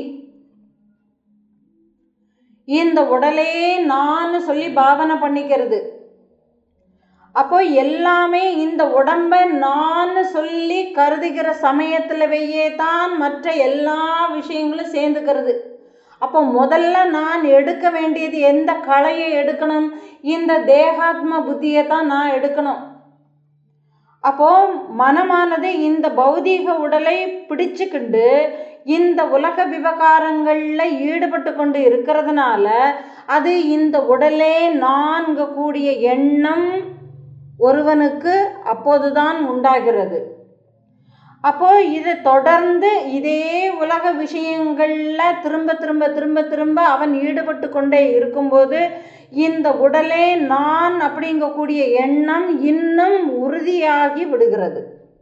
இந்த உடலே நான் சொல்லி பாவனை பண்ணிக்கிறது அப்போ எல்லாமே இந்த உடம்பை நான் சொல்லி கருதுகிற சமயத்திலவையே தான் மற்ற எல்லா விஷயங்களும் சேர்ந்துக்கிறது அப்போ முதல்ல நான் எடுக்க வேண்டியது எந்த கலையை எடுக்கணும் இந்த தேகாத்ம புத்தியை தான் நான் எடுக்கணும் அப்போ மனமானது இந்த பௌதீக உடலை பிடிச்சுக்கிண்டு இந்த உலக விவகாரங்களில் ஈடுபட்டு கொண்டு இருக்கிறதுனால அது இந்த உடலே நான்கு கூடிய எண்ணம் ஒருவனுக்கு அப்போதுதான் உண்டாகிறது அப்போ இதை தொடர்ந்து இதே உலக விஷயங்களில் திரும்ப திரும்ப திரும்ப திரும்ப அவன் ஈடுபட்டு கொண்டே இருக்கும்போது இந்த உடலே நான் அப்படிங்கக்கூடிய எண்ணம் இன்னும் உறுதியாகி விடுகிறது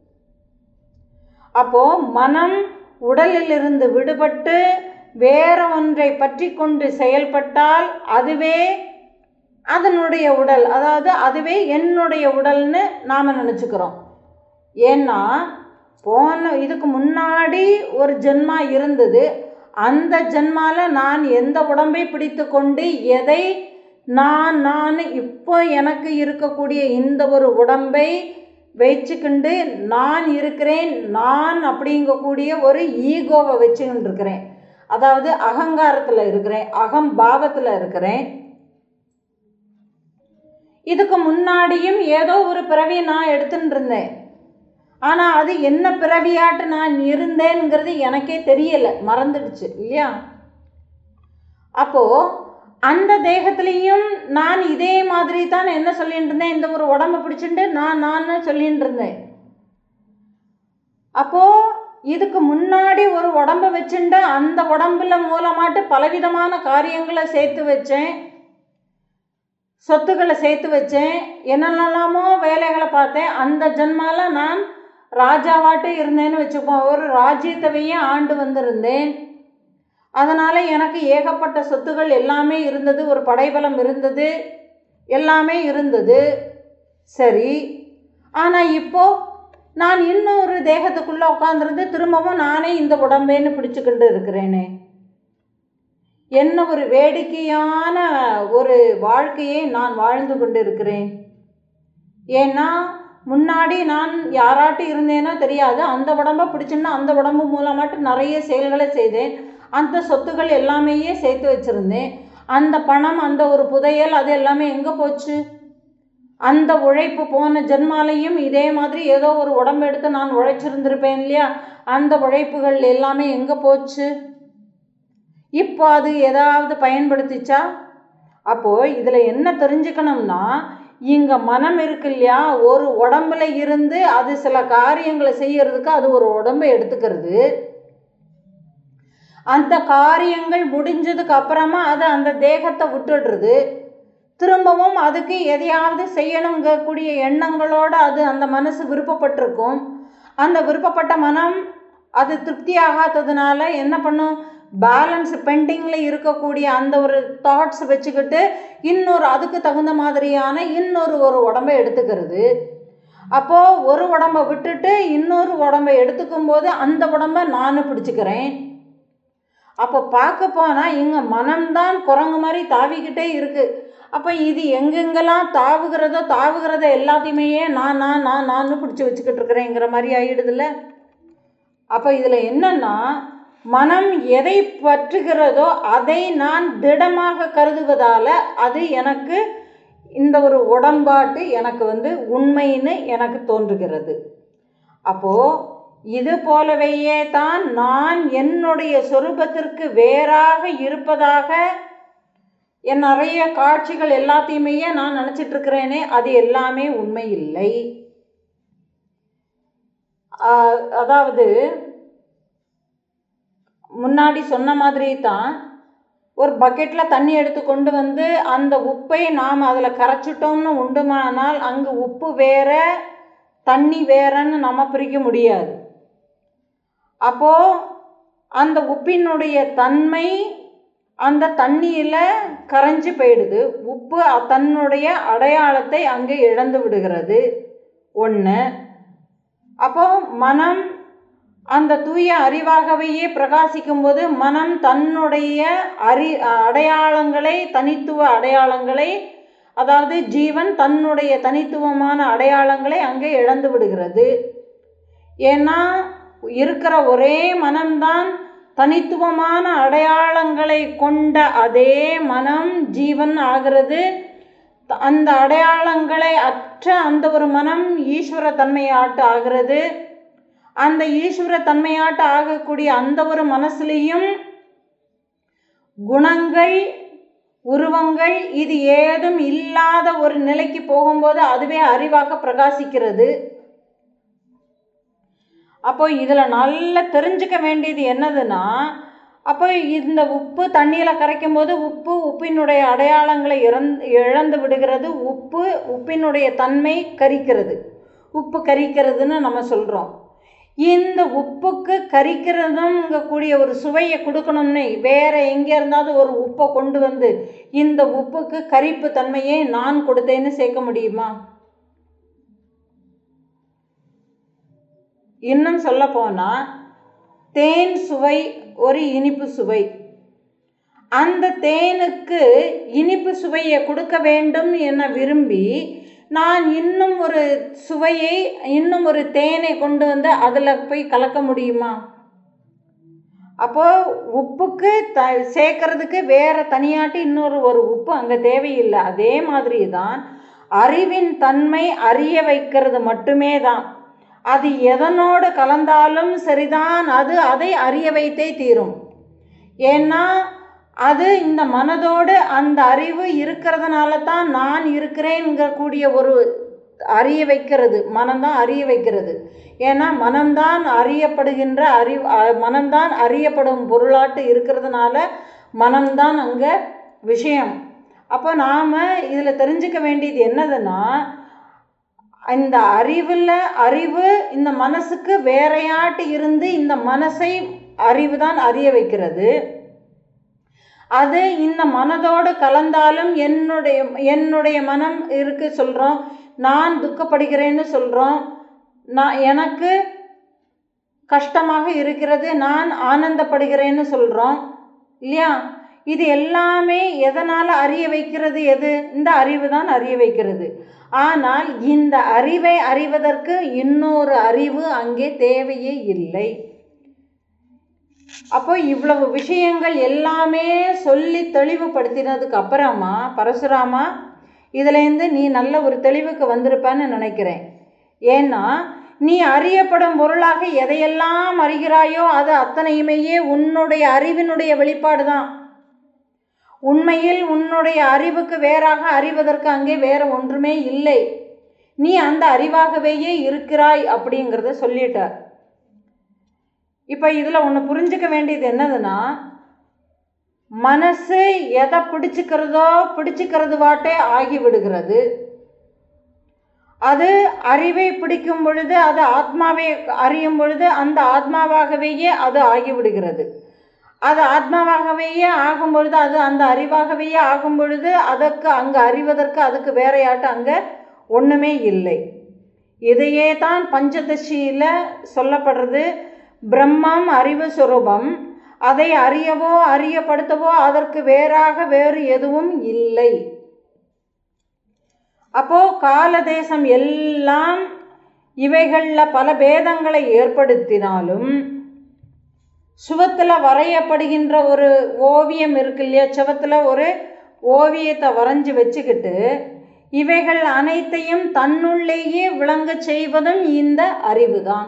அப்போ மனம் உடலிலிருந்து விடுபட்டு வேற ஒன்றை பற்றி கொண்டு செயல்பட்டால் அதுவே அதனுடைய உடல் அதாவது அதுவே என்னுடைய உடல்னு நாம் நினச்சிக்கிறோம் ஏன்னா போன இதுக்கு முன்னாடி ஒரு ஜென்மா இருந்தது அந்த ஜென்மால நான் எந்த உடம்பை பிடித்து கொண்டு எதை நான் நான் இப்போ எனக்கு இருக்கக்கூடிய இந்த ஒரு உடம்பை வச்சுக்கிண்டு நான் இருக்கிறேன் நான் அப்படிங்கக்கூடிய ஒரு ஈகோவை வச்சுக்கிட்டு இருக்கிறேன் அதாவது அகங்காரத்தில் இருக்கிறேன் அகம் பாவத்தில் இருக்கிறேன் இதுக்கு முன்னாடியும் ஏதோ ஒரு பிறவி நான் எடுத்துட்டு இருந்தேன் ஆனால் அது என்ன பிறவியாட்டு நான் இருந்தேனுங்கிறது எனக்கே தெரியலை மறந்துடுச்சு இல்லையா அப்போது அந்த தேகத்துலேயும் நான் இதே மாதிரி தான் என்ன சொல்லிட்டு இருந்தேன் இந்த ஒரு உடம்பை பிடிச்சிட்டு நான் நான் சொல்லிட்டு இருந்தேன் அப்போது இதுக்கு முன்னாடி ஒரு உடம்பை வச்சுட்டு அந்த உடம்புல மூலமாட்டு பலவிதமான காரியங்களை சேர்த்து வச்சேன் சொத்துக்களை சேர்த்து வச்சேன் என்னென்னலாமோ வேலைகளை பார்த்தேன் அந்த ஜென்மால நான் ராஜாவாட்டு இருந்தேன்னு வச்சுப்போம் ஒரு ராஜ்யத்தவையே ஆண்டு வந்திருந்தேன் அதனால் எனக்கு ஏகப்பட்ட சொத்துகள் எல்லாமே இருந்தது ஒரு படைபலம் இருந்தது எல்லாமே இருந்தது சரி ஆனால் இப்போ நான் இன்னொரு தேகத்துக்குள்ளே உட்காந்துருந்து திரும்பவும் நானே இந்த உடம்பேன்னு பிடிச்சுக்கிட்டு இருக்கிறேனே என்ன ஒரு வேடிக்கையான ஒரு வாழ்க்கையை நான் வாழ்ந்து கொண்டு இருக்கிறேன் ஏன்னா முன்னாடி நான் யாராட்டு இருந்தேனோ தெரியாது அந்த உடம்பை பிடிச்சுன்னா அந்த உடம்பு மூலமாட்டு நிறைய செயல்களை செய்தேன் அந்த சொத்துக்கள் எல்லாமே சேர்த்து வச்சுருந்தேன் அந்த பணம் அந்த ஒரு புதையல் அது எல்லாமே எங்கே போச்சு அந்த உழைப்பு போன ஜென்மாலையும் இதே மாதிரி ஏதோ ஒரு உடம்பு எடுத்து நான் உழைச்சிருந்திருப்பேன் இல்லையா அந்த உழைப்புகள் எல்லாமே எங்கே போச்சு இப்போ அது ஏதாவது பயன்படுத்திச்சா அப்போது இதில் என்ன தெரிஞ்சுக்கணும்னா இங்கே மனம் இருக்கு இல்லையா ஒரு உடம்புல இருந்து அது சில காரியங்களை செய்யறதுக்கு அது ஒரு உடம்பை எடுத்துக்கிறது அந்த காரியங்கள் முடிஞ்சதுக்கு அப்புறமா அது அந்த தேகத்தை விட்டுடுறது திரும்பவும் அதுக்கு எதையாவது செய்யணுங்கக்கூடிய எண்ணங்களோடு அது அந்த மனசு விருப்பப்பட்டிருக்கும் அந்த விருப்பப்பட்ட மனம் அது திருப்தி ஆகாததுனால என்ன பண்ணும் பேலன்ஸ் பெண்டிங்கில் இருக்கக்கூடிய அந்த ஒரு தாட்ஸ் வச்சுக்கிட்டு இன்னொரு அதுக்கு தகுந்த மாதிரியான இன்னொரு ஒரு உடம்பை எடுத்துக்கிறது அப்போது ஒரு உடம்பை விட்டுட்டு இன்னொரு உடம்பை எடுத்துக்கும் போது அந்த உடம்பை நான் பிடிச்சிக்கிறேன் அப்போ பார்க்க போனால் இங்கே மனம்தான் குரங்கு மாதிரி தாவிக்கிட்டே இருக்குது அப்போ இது எங்கெங்கெல்லாம் தாவுகிறதோ தாவுகிறத எல்லாத்தையுமே நான் நான் நான் நான் பிடிச்சி வச்சுக்கிட்டு இருக்கிறேங்கிற மாதிரி ஆகிடுதுல்ல அப்போ இதில் என்னென்னா மனம் எதை பற்றுகிறதோ அதை நான் திடமாக கருதுவதால் அது எனக்கு இந்த ஒரு உடன்பாட்டு எனக்கு வந்து உண்மைன்னு எனக்கு தோன்றுகிறது அப்போது இது போலவையே தான் நான் என்னுடைய சொரூபத்திற்கு வேறாக இருப்பதாக என் நிறைய காட்சிகள் எல்லாத்தையுமே நான் நினச்சிட்டு இருக்கிறேனே அது எல்லாமே உண்மை இல்லை அதாவது முன்னாடி சொன்ன மாதிரி தான் ஒரு பக்கெட்டில் தண்ணி எடுத்து கொண்டு வந்து அந்த உப்பை நாம் அதில் கரைச்சிட்டோம்னு உண்டுமானால் அங்கு உப்பு வேற தண்ணி வேறன்னு நம்ம பிரிக்க முடியாது அப்போது அந்த உப்பினுடைய தன்மை அந்த தண்ணியில் கரைஞ்சி போயிடுது உப்பு தன்னுடைய அடையாளத்தை அங்கே இழந்து விடுகிறது ஒன்று அப்போ மனம் அந்த தூய அறிவாகவே பிரகாசிக்கும் போது மனம் தன்னுடைய அறி அடையாளங்களை தனித்துவ அடையாளங்களை அதாவது ஜீவன் தன்னுடைய தனித்துவமான அடையாளங்களை அங்கே இழந்து விடுகிறது ஏன்னா இருக்கிற ஒரே மனம்தான் தனித்துவமான அடையாளங்களை கொண்ட அதே மனம் ஜீவன் ஆகிறது அந்த அடையாளங்களை அற்ற அந்த ஒரு மனம் ஈஸ்வர தன்மையாட்டு ஆகிறது அந்த ஈஸ்வர தன்மையாட்டு ஆகக்கூடிய அந்த ஒரு மனசுலேயும் குணங்கள் உருவங்கள் இது ஏதும் இல்லாத ஒரு நிலைக்கு போகும்போது அதுவே அறிவாக பிரகாசிக்கிறது அப்போ இதில் நல்லா தெரிஞ்சுக்க வேண்டியது என்னதுன்னா அப்போ இந்த உப்பு தண்ணியில் கரைக்கும் போது உப்பு உப்பினுடைய அடையாளங்களை இறந்து இழந்து விடுகிறது உப்பு உப்பினுடைய தன்மை கரிக்கிறது உப்பு கரிக்கிறதுன்னு நம்ம சொல்கிறோம் இந்த உப்புக்கு கரிக்கிறதுங்க கூடிய ஒரு சுவையை கொடுக்கணும்னு வேற எங்கே இருந்தாவது ஒரு உப்பை கொண்டு வந்து இந்த உப்புக்கு கரிப்பு தன்மையை நான் கொடுத்தேன்னு சேர்க்க முடியுமா இன்னும் சொல்ல போனால் தேன் சுவை ஒரு இனிப்பு சுவை அந்த தேனுக்கு இனிப்பு சுவையை கொடுக்க வேண்டும் என விரும்பி நான் இன்னும் ஒரு சுவையை இன்னும் ஒரு தேனை கொண்டு வந்து அதில் போய் கலக்க முடியுமா அப்போ உப்புக்கு த சேர்க்கறதுக்கு வேற தனியாட்டி இன்னொரு ஒரு உப்பு அங்கே தேவையில்லை அதே மாதிரி தான் அறிவின் தன்மை அறிய வைக்கிறது மட்டுமே தான் அது எதனோடு கலந்தாலும் சரிதான் அது அதை அறிய வைத்தே தீரும் ஏன்னா அது இந்த மனதோடு அந்த அறிவு இருக்கிறதுனால தான் நான் இருக்கிறேன்கக்கூடிய ஒரு அறிய வைக்கிறது மனம்தான் அறிய வைக்கிறது ஏன்னா மனம்தான் அறியப்படுகின்ற அறிவு மனம்தான் அறியப்படும் பொருளாட்டு இருக்கிறதுனால மனம்தான் அங்கே விஷயம் அப்போ நாம் இதில் தெரிஞ்சுக்க வேண்டியது என்னதுன்னா இந்த அறிவில் அறிவு இந்த மனசுக்கு வேறையாட்டு இருந்து இந்த மனசை அறிவு தான் அறிய வைக்கிறது அது இந்த மனதோடு கலந்தாலும் என்னுடைய என்னுடைய மனம் இருக்கு சொல்கிறோம் நான் துக்கப்படுகிறேன்னு சொல்கிறோம் நான் எனக்கு கஷ்டமாக இருக்கிறது நான் ஆனந்தப்படுகிறேன்னு சொல்கிறோம் இல்லையா இது எல்லாமே எதனால் அறிய வைக்கிறது எது இந்த அறிவு தான் அறிய வைக்கிறது ஆனால் இந்த அறிவை அறிவதற்கு இன்னொரு அறிவு அங்கே தேவையே இல்லை அப்போ இவ்வளவு விஷயங்கள் எல்லாமே சொல்லி தெளிவுபடுத்தினதுக்கு அப்புறமா பரசுராமா இதுலேருந்து நீ நல்ல ஒரு தெளிவுக்கு வந்திருப்பேன்னு நினைக்கிறேன் ஏன்னா நீ அறியப்படும் பொருளாக எதையெல்லாம் அறிகிறாயோ அது அத்தனையுமேயே உன்னுடைய அறிவினுடைய வெளிப்பாடு தான் உண்மையில் உன்னுடைய அறிவுக்கு வேறாக அறிவதற்கு அங்கே வேற ஒன்றுமே இல்லை நீ அந்த அறிவாகவேயே இருக்கிறாய் அப்படிங்கிறத சொல்லிட்டார் இப்போ இதில் ஒன்று புரிஞ்சுக்க வேண்டியது என்னதுன்னா மனசு எதை பிடிச்சிக்கிறதோ பிடிச்சிக்கிறது வாட்டே ஆகி விடுகிறது அது அறிவை பிடிக்கும் பொழுது அது ஆத்மாவை அறியும் பொழுது அந்த ஆத்மாவாகவேயே அது ஆகிவிடுகிறது அது ஆத்மாவாகவேயே ஆகும் பொழுது அது அந்த அறிவாகவேயே ஆகும் பொழுது அதற்கு அங்கே அறிவதற்கு அதுக்கு வேறையாட்டு அங்கே ஒன்றுமே இல்லை இதையே தான் பஞ்சதசியில் சொல்லப்படுறது பிரம்மம் அறிவு சுரூபம் அதை அறியவோ அறியப்படுத்தவோ அதற்கு வேறாக வேறு எதுவும் இல்லை அப்போ கால தேசம் எல்லாம் இவைகளில் பல பேதங்களை ஏற்படுத்தினாலும் சுவத்தில் வரையப்படுகின்ற ஒரு ஓவியம் இருக்கு இல்லையா சுவத்தில் ஒரு ஓவியத்தை வரைஞ்சி வச்சுக்கிட்டு இவைகள் அனைத்தையும் தன்னுள்ளேயே விளங்க செய்வதும் இந்த அறிவு தான்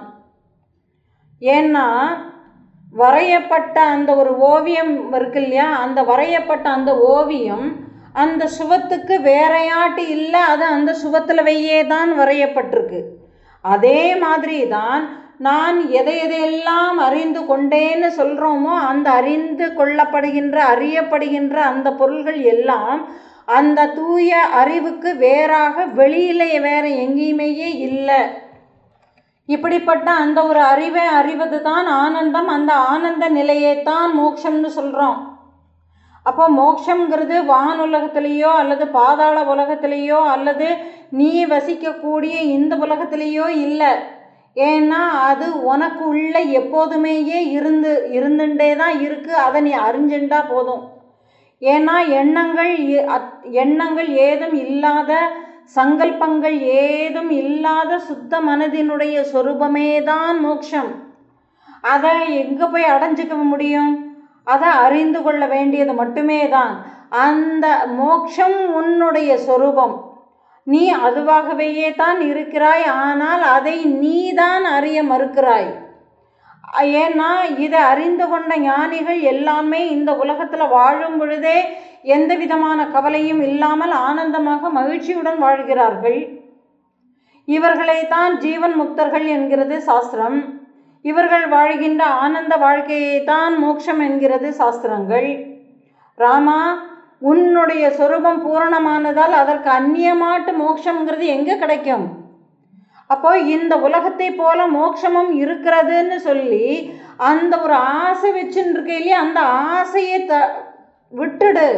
ஏன்னா வரையப்பட்ட அந்த ஒரு ஓவியம் இருக்கு இல்லையா அந்த வரையப்பட்ட அந்த ஓவியம் அந்த சுவத்துக்கு வேறையாட்டு இல்லை அது அந்த சுவத்திலவையே தான் வரையப்பட்டிருக்கு அதே மாதிரி தான் நான் எதை எதையெல்லாம் அறிந்து கொண்டேன்னு சொல்கிறோமோ அந்த அறிந்து கொள்ளப்படுகின்ற அறியப்படுகின்ற அந்த பொருள்கள் எல்லாம் அந்த தூய அறிவுக்கு வேறாக வெளியிலே வேற எங்கேயுமேயே இல்லை இப்படிப்பட்ட அந்த ஒரு அறிவை அறிவது தான் ஆனந்தம் அந்த ஆனந்த நிலையை தான் மோட்சம்னு சொல்கிறோம் அப்போ மோட்சங்கிறது வானுலகத்திலேயோ அல்லது பாதாள உலகத்திலேயோ அல்லது நீ வசிக்கக்கூடிய இந்த உலகத்திலேயோ இல்லை ஏன்னா அது உனக்கு உள்ள எப்போதுமேயே இருந்து இருந்துட்டே தான் இருக்குது அதை நீ அறிஞ்சுண்டா போதும் ஏன்னா எண்ணங்கள் எண்ணங்கள் ஏதும் இல்லாத சங்கல்பங்கள் ஏதும் இல்லாத சுத்த மனதினுடைய சொரூபமே தான் மோட்சம் அதை எங்கே போய் அடைஞ்சிக்க முடியும் அதை அறிந்து கொள்ள வேண்டியது மட்டுமே தான் அந்த மோட்சம் உன்னுடைய சொரூபம் நீ அதுவாகவே தான் இருக்கிறாய் ஆனால் அதை நீ தான் அறிய மறுக்கிறாய் ஏன்னா இதை அறிந்து கொண்ட ஞானிகள் எல்லாமே இந்த உலகத்தில் வாழும் பொழுதே எந்த விதமான கவலையும் இல்லாமல் ஆனந்தமாக மகிழ்ச்சியுடன் வாழ்கிறார்கள் இவர்களை தான் ஜீவன் முக்தர்கள் என்கிறது சாஸ்திரம் இவர்கள் வாழ்கின்ற ஆனந்த வாழ்க்கையை தான் மோட்சம் என்கிறது சாஸ்திரங்கள் ராமா உன்னுடைய சொரூபம் பூரணமானதால் அதற்கு அந்நியமாட்டு மோட்சங்கிறது எங்கே கிடைக்கும் அப்போ இந்த உலகத்தை போல மோட்சமும் இருக்கிறதுன்னு சொல்லி அந்த ஒரு ஆசை வச்சுன்னு இருக்கையிலே அந்த ஆசையை த விட்டுடு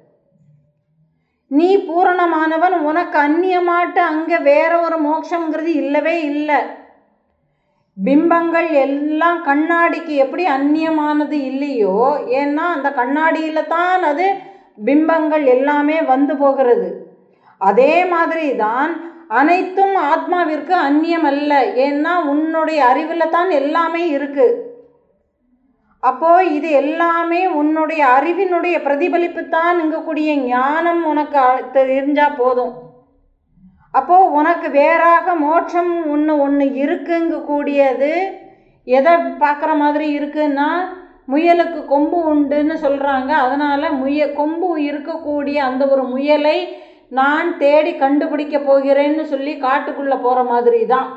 நீ பூரணமானவன் உனக்கு அந்நியமாட்டு அங்கே வேற ஒரு மோட்சங்கிறது இல்லவே இல்லை பிம்பங்கள் எல்லாம் கண்ணாடிக்கு எப்படி அந்நியமானது இல்லையோ ஏன்னா அந்த கண்ணாடியில் தான் அது பிம்பங்கள் எல்லாமே வந்து போகிறது அதே மாதிரி தான் அனைத்தும் ஆத்மாவிற்கு அந்நியம் அல்ல ஏன்னா உன்னுடைய அறிவில் தான் எல்லாமே இருக்கு அப்போ இது எல்லாமே உன்னுடைய அறிவினுடைய பிரதிபலிப்பு தான் இங்கக்கூடிய ஞானம் உனக்கு அ- தெரிஞ்சா போதும் அப்போ உனக்கு வேறாக மோட்சம் ஒன்று ஒன்று இருக்குங்க கூடியது எதை பார்க்குற மாதிரி இருக்குன்னா முயலுக்கு கொம்பு உண்டுன்னு சொல்கிறாங்க அதனால் முய கொம்பு இருக்கக்கூடிய அந்த ஒரு முயலை நான் தேடி கண்டுபிடிக்க போகிறேன்னு சொல்லி காட்டுக்குள்ளே போகிற மாதிரி தான்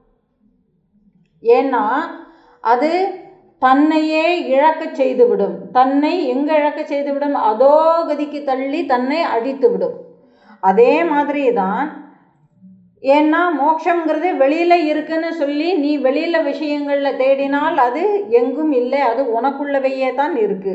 ஏன்னா அது தன்னையே இழக்க செய்துவிடும் தன்னை எங்கே இழக்க செய்துவிடும் அதோ கதிக்கு தள்ளி தன்னை அழித்து விடும் அதே மாதிரி தான் ஏன்னா மோட்சங்கிறது வெளியில் இருக்குன்னு சொல்லி நீ வெளியில் விஷயங்களில் தேடினால் அது எங்கும் இல்லை அது உனக்குள்ளவையே தான் இருக்குது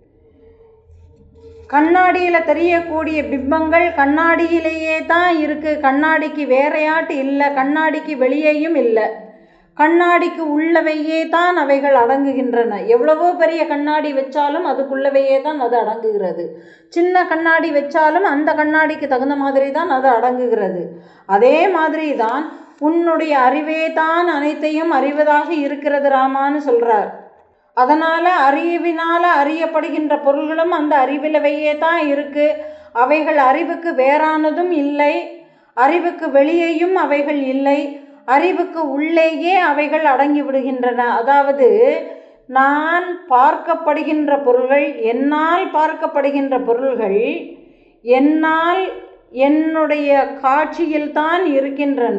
கண்ணாடியில் தெரியக்கூடிய பிம்பங்கள் கண்ணாடியிலேயே தான் இருக்குது கண்ணாடிக்கு வேறையாட்டு இல்லை கண்ணாடிக்கு வெளியேயும் இல்லை கண்ணாடிக்கு உள்ளவையே தான் அவைகள் அடங்குகின்றன எவ்வளவோ பெரிய கண்ணாடி வச்சாலும் அதுக்குள்ளவையே தான் அது அடங்குகிறது சின்ன கண்ணாடி வச்சாலும் அந்த கண்ணாடிக்கு தகுந்த மாதிரி தான் அது அடங்குகிறது அதே மாதிரி தான் உன்னுடைய அறிவே தான் அனைத்தையும் அறிவதாக இருக்கிறது ராமான்னு சொல்றார் அதனால் அறிவினால் அறியப்படுகின்ற பொருள்களும் அந்த அறிவிலவையே தான் இருக்கு அவைகள் அறிவுக்கு வேறானதும் இல்லை அறிவுக்கு வெளியேயும் அவைகள் இல்லை அறிவுக்கு உள்ளேயே அவைகள் அடங்கி விடுகின்றன அதாவது நான் பார்க்கப்படுகின்ற பொருள்கள் என்னால் பார்க்கப்படுகின்ற பொருள்கள் என்னால் என்னுடைய காட்சியில்தான் இருக்கின்றன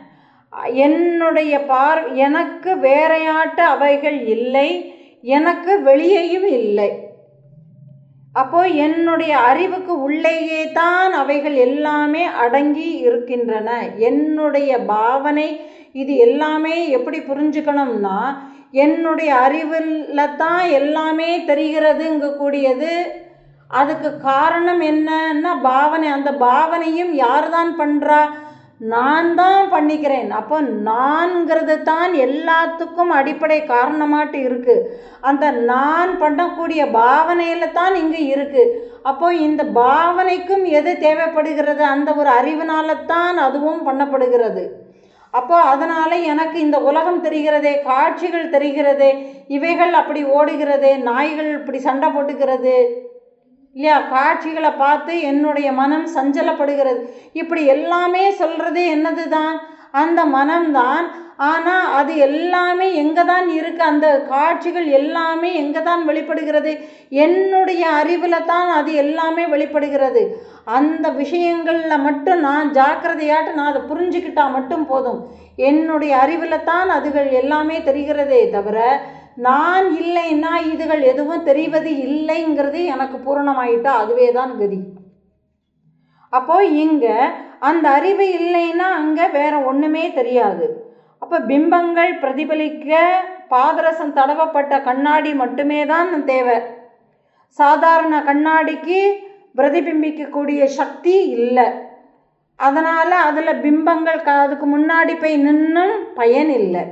என்னுடைய பார் எனக்கு வேறையாட்ட அவைகள் இல்லை எனக்கு வெளியேயும் இல்லை அப்போ என்னுடைய அறிவுக்கு உள்ளேயே தான் அவைகள் எல்லாமே அடங்கி இருக்கின்றன என்னுடைய பாவனை இது எல்லாமே எப்படி புரிஞ்சுக்கணும்னா என்னுடைய அறிவில் தான் எல்லாமே தெரிகிறதுங்க கூடியது அதுக்கு காரணம் என்னன்னா பாவனை அந்த பாவனையும் யார் தான் பண்ணுறா நான் தான் பண்ணிக்கிறேன் அப்போ நான்கிறது தான் எல்லாத்துக்கும் அடிப்படை காரணமாட்டு இருக்கு அந்த நான் பண்ணக்கூடிய பாவனையில் தான் இங்கே இருக்கு அப்போ இந்த பாவனைக்கும் எது தேவைப்படுகிறது அந்த ஒரு அறிவினால தான் அதுவும் பண்ணப்படுகிறது அப்போ அதனால் எனக்கு இந்த உலகம் தெரிகிறதே காட்சிகள் தெரிகிறதே இவைகள் அப்படி ஓடுகிறதே நாய்கள் இப்படி சண்டை போட்டுக்கிறது இல்லையா காட்சிகளை பார்த்து என்னுடைய மனம் சஞ்சலப்படுகிறது இப்படி எல்லாமே சொல்கிறது என்னது தான் அந்த மனம்தான் ஆனால் அது எல்லாமே எங்கே தான் இருக்குது அந்த காட்சிகள் எல்லாமே எங்கே தான் வெளிப்படுகிறது என்னுடைய அறிவில் தான் அது எல்லாமே வெளிப்படுகிறது அந்த விஷயங்களில் மட்டும் நான் ஜாக்கிரதையாட்டு நான் அதை புரிஞ்சுக்கிட்டா மட்டும் போதும் என்னுடைய அறிவில் தான் அதுகள் எல்லாமே தெரிகிறதே தவிர நான் இல்லைன்னா இதுகள் எதுவும் தெரிவது இல்லைங்கிறது எனக்கு பூரணமாயிட்டா அதுவே தான் கதி அப்போ இங்கே அந்த அறிவு இல்லைன்னா அங்கே வேற ஒன்றுமே தெரியாது அப்போ பிம்பங்கள் பிரதிபலிக்க பாதரசம் தடவப்பட்ட கண்ணாடி மட்டுமே தான் தேவை சாதாரண கண்ணாடிக்கு பிரதிபிம்பிக்கக்கூடிய சக்தி இல்லை அதனால் அதில் பிம்பங்கள் க அதுக்கு முன்னாடி போய் நின்றும் பயன் இல்லை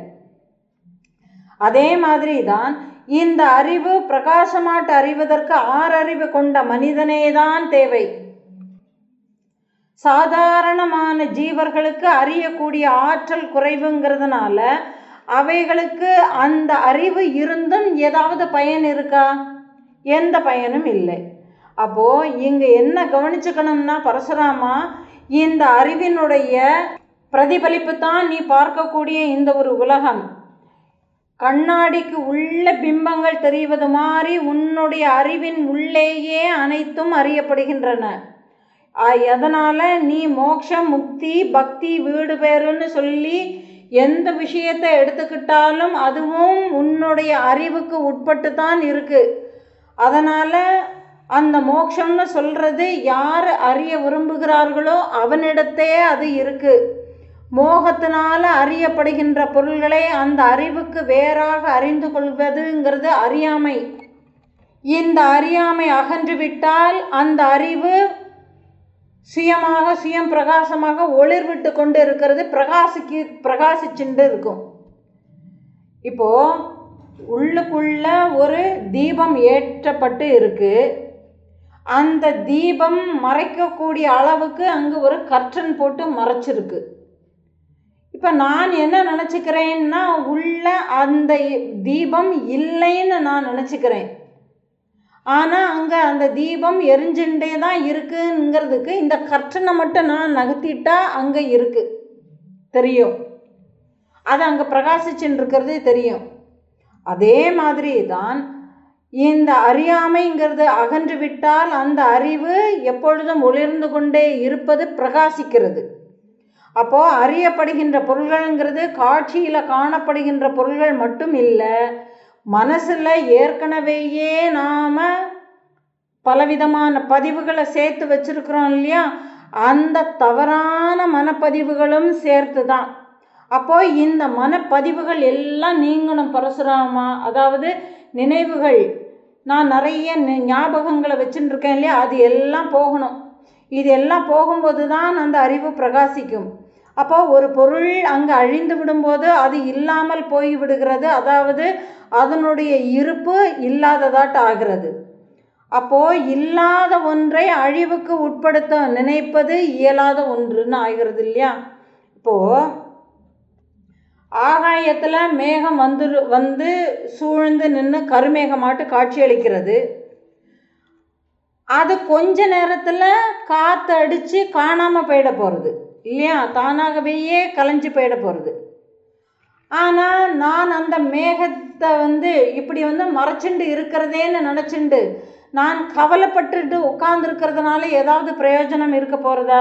அதே மாதிரி தான் இந்த அறிவு பிரகாசமாட்டு அறிவதற்கு ஆறறிவு கொண்ட மனிதனே தான் தேவை சாதாரணமான ஜீவர்களுக்கு அறியக்கூடிய ஆற்றல் குறைவுங்கிறதுனால அவைகளுக்கு அந்த அறிவு இருந்தும் ஏதாவது பயன் இருக்கா எந்த பயனும் இல்லை அப்போ இங்க என்ன கவனிச்சுக்கணும்னா பரசுராமா இந்த அறிவினுடைய பிரதிபலிப்பு தான் நீ பார்க்கக்கூடிய இந்த ஒரு உலகம் கண்ணாடிக்கு உள்ள பிம்பங்கள் தெரிவது மாதிரி உன்னுடைய அறிவின் உள்ளேயே அனைத்தும் அறியப்படுகின்றன அதனால் நீ மோட்சம் முக்தி பக்தி வீடு பேருன்னு சொல்லி எந்த விஷயத்தை எடுத்துக்கிட்டாலும் அதுவும் உன்னுடைய அறிவுக்கு உட்பட்டு தான் இருக்கு அதனால் அந்த மோட்சம்னு சொல்கிறது யார் அறிய விரும்புகிறார்களோ அவனிடத்தே அது இருக்கு மோகத்தினால அறியப்படுகின்ற பொருள்களை அந்த அறிவுக்கு வேறாக அறிந்து கொள்வதுங்கிறது அறியாமை இந்த அறியாமை அகன்றுவிட்டால் அந்த அறிவு சுயமாக சுயம் பிரகாசமாக ஒளிர்விட்டு கொண்டு இருக்கிறது பிரகாசிக்கு பிரகாசிச்சுட்டு இருக்கும் இப்போ உள்ளுக்குள்ள ஒரு தீபம் ஏற்றப்பட்டு இருக்கு அந்த தீபம் மறைக்கக்கூடிய அளவுக்கு அங்கு ஒரு கர்டன் போட்டு மறைச்சிருக்கு இப்போ நான் என்ன நினச்சிக்கிறேன்னா உள்ள அந்த தீபம் இல்லைன்னு நான் நினச்சிக்கிறேன் ஆனால் அங்கே அந்த தீபம் எரிஞ்சுட்டே தான் இருக்குங்கிறதுக்கு இந்த கர்ட்டனை மட்டும் நான் நகர்த்திட்டா அங்கே இருக்கு தெரியும் அது அங்கே பிரகாசிச்சுன்னு இருக்கிறது தெரியும் அதே மாதிரி தான் இந்த அறியாமைங்கிறது அகன்று விட்டால் அந்த அறிவு எப்பொழுதும் ஒளிர்ந்து கொண்டே இருப்பது பிரகாசிக்கிறது அப்போ அறியப்படுகின்ற பொருள்கள்ங்கிறது காட்சியில் காணப்படுகின்ற பொருள்கள் மட்டும் இல்லை மனசில் ஏற்கனவேயே நாம் பலவிதமான பதிவுகளை சேர்த்து வச்சிருக்கிறோம் இல்லையா அந்த தவறான மனப்பதிவுகளும் சேர்த்து தான் அப்போ இந்த மனப்பதிவுகள் எல்லாம் நீங்கணும் பரசுராமா அதாவது நினைவுகள் நான் நிறைய நி- ஞாபகங்களை வச்சுட்டு இருக்கேன் இல்லையா அது எல்லாம் போகணும் இது எல்லாம் போகும்போது தான் அந்த அறிவு பிரகாசிக்கும் அப்போ ஒரு பொருள் அங்கே அழிந்து விடும்போது அது இல்லாமல் போய் விடுகிறது அதாவது அதனுடைய இருப்பு இல்லாததாட்டு ஆகிறது அப்போ இல்லாத ஒன்றை அழிவுக்கு உட்படுத்த நினைப்பது இயலாத ஒன்றுன்னு ஆகிறது இல்லையா இப்போ ஆகாயத்தில் மேகம் வந்து வந்து சூழ்ந்து நின்று கருமேகமாட்டு காட்சியளிக்கிறது அது கொஞ்ச நேரத்தில் காற்று அடித்து காணாமல் போயிட போகிறது இல்லையா தானாகவேயே கலைஞ்சு போயிட போகிறது ஆனால் நான் அந்த மேகத்தை வந்து இப்படி வந்து மறைச்சுண்டு இருக்கிறதேன்னு நினச்சிண்டு நான் கவலைப்பட்டுட்டு உட்கார்ந்துருக்கிறதுனால ஏதாவது பிரயோஜனம் இருக்க போகிறதா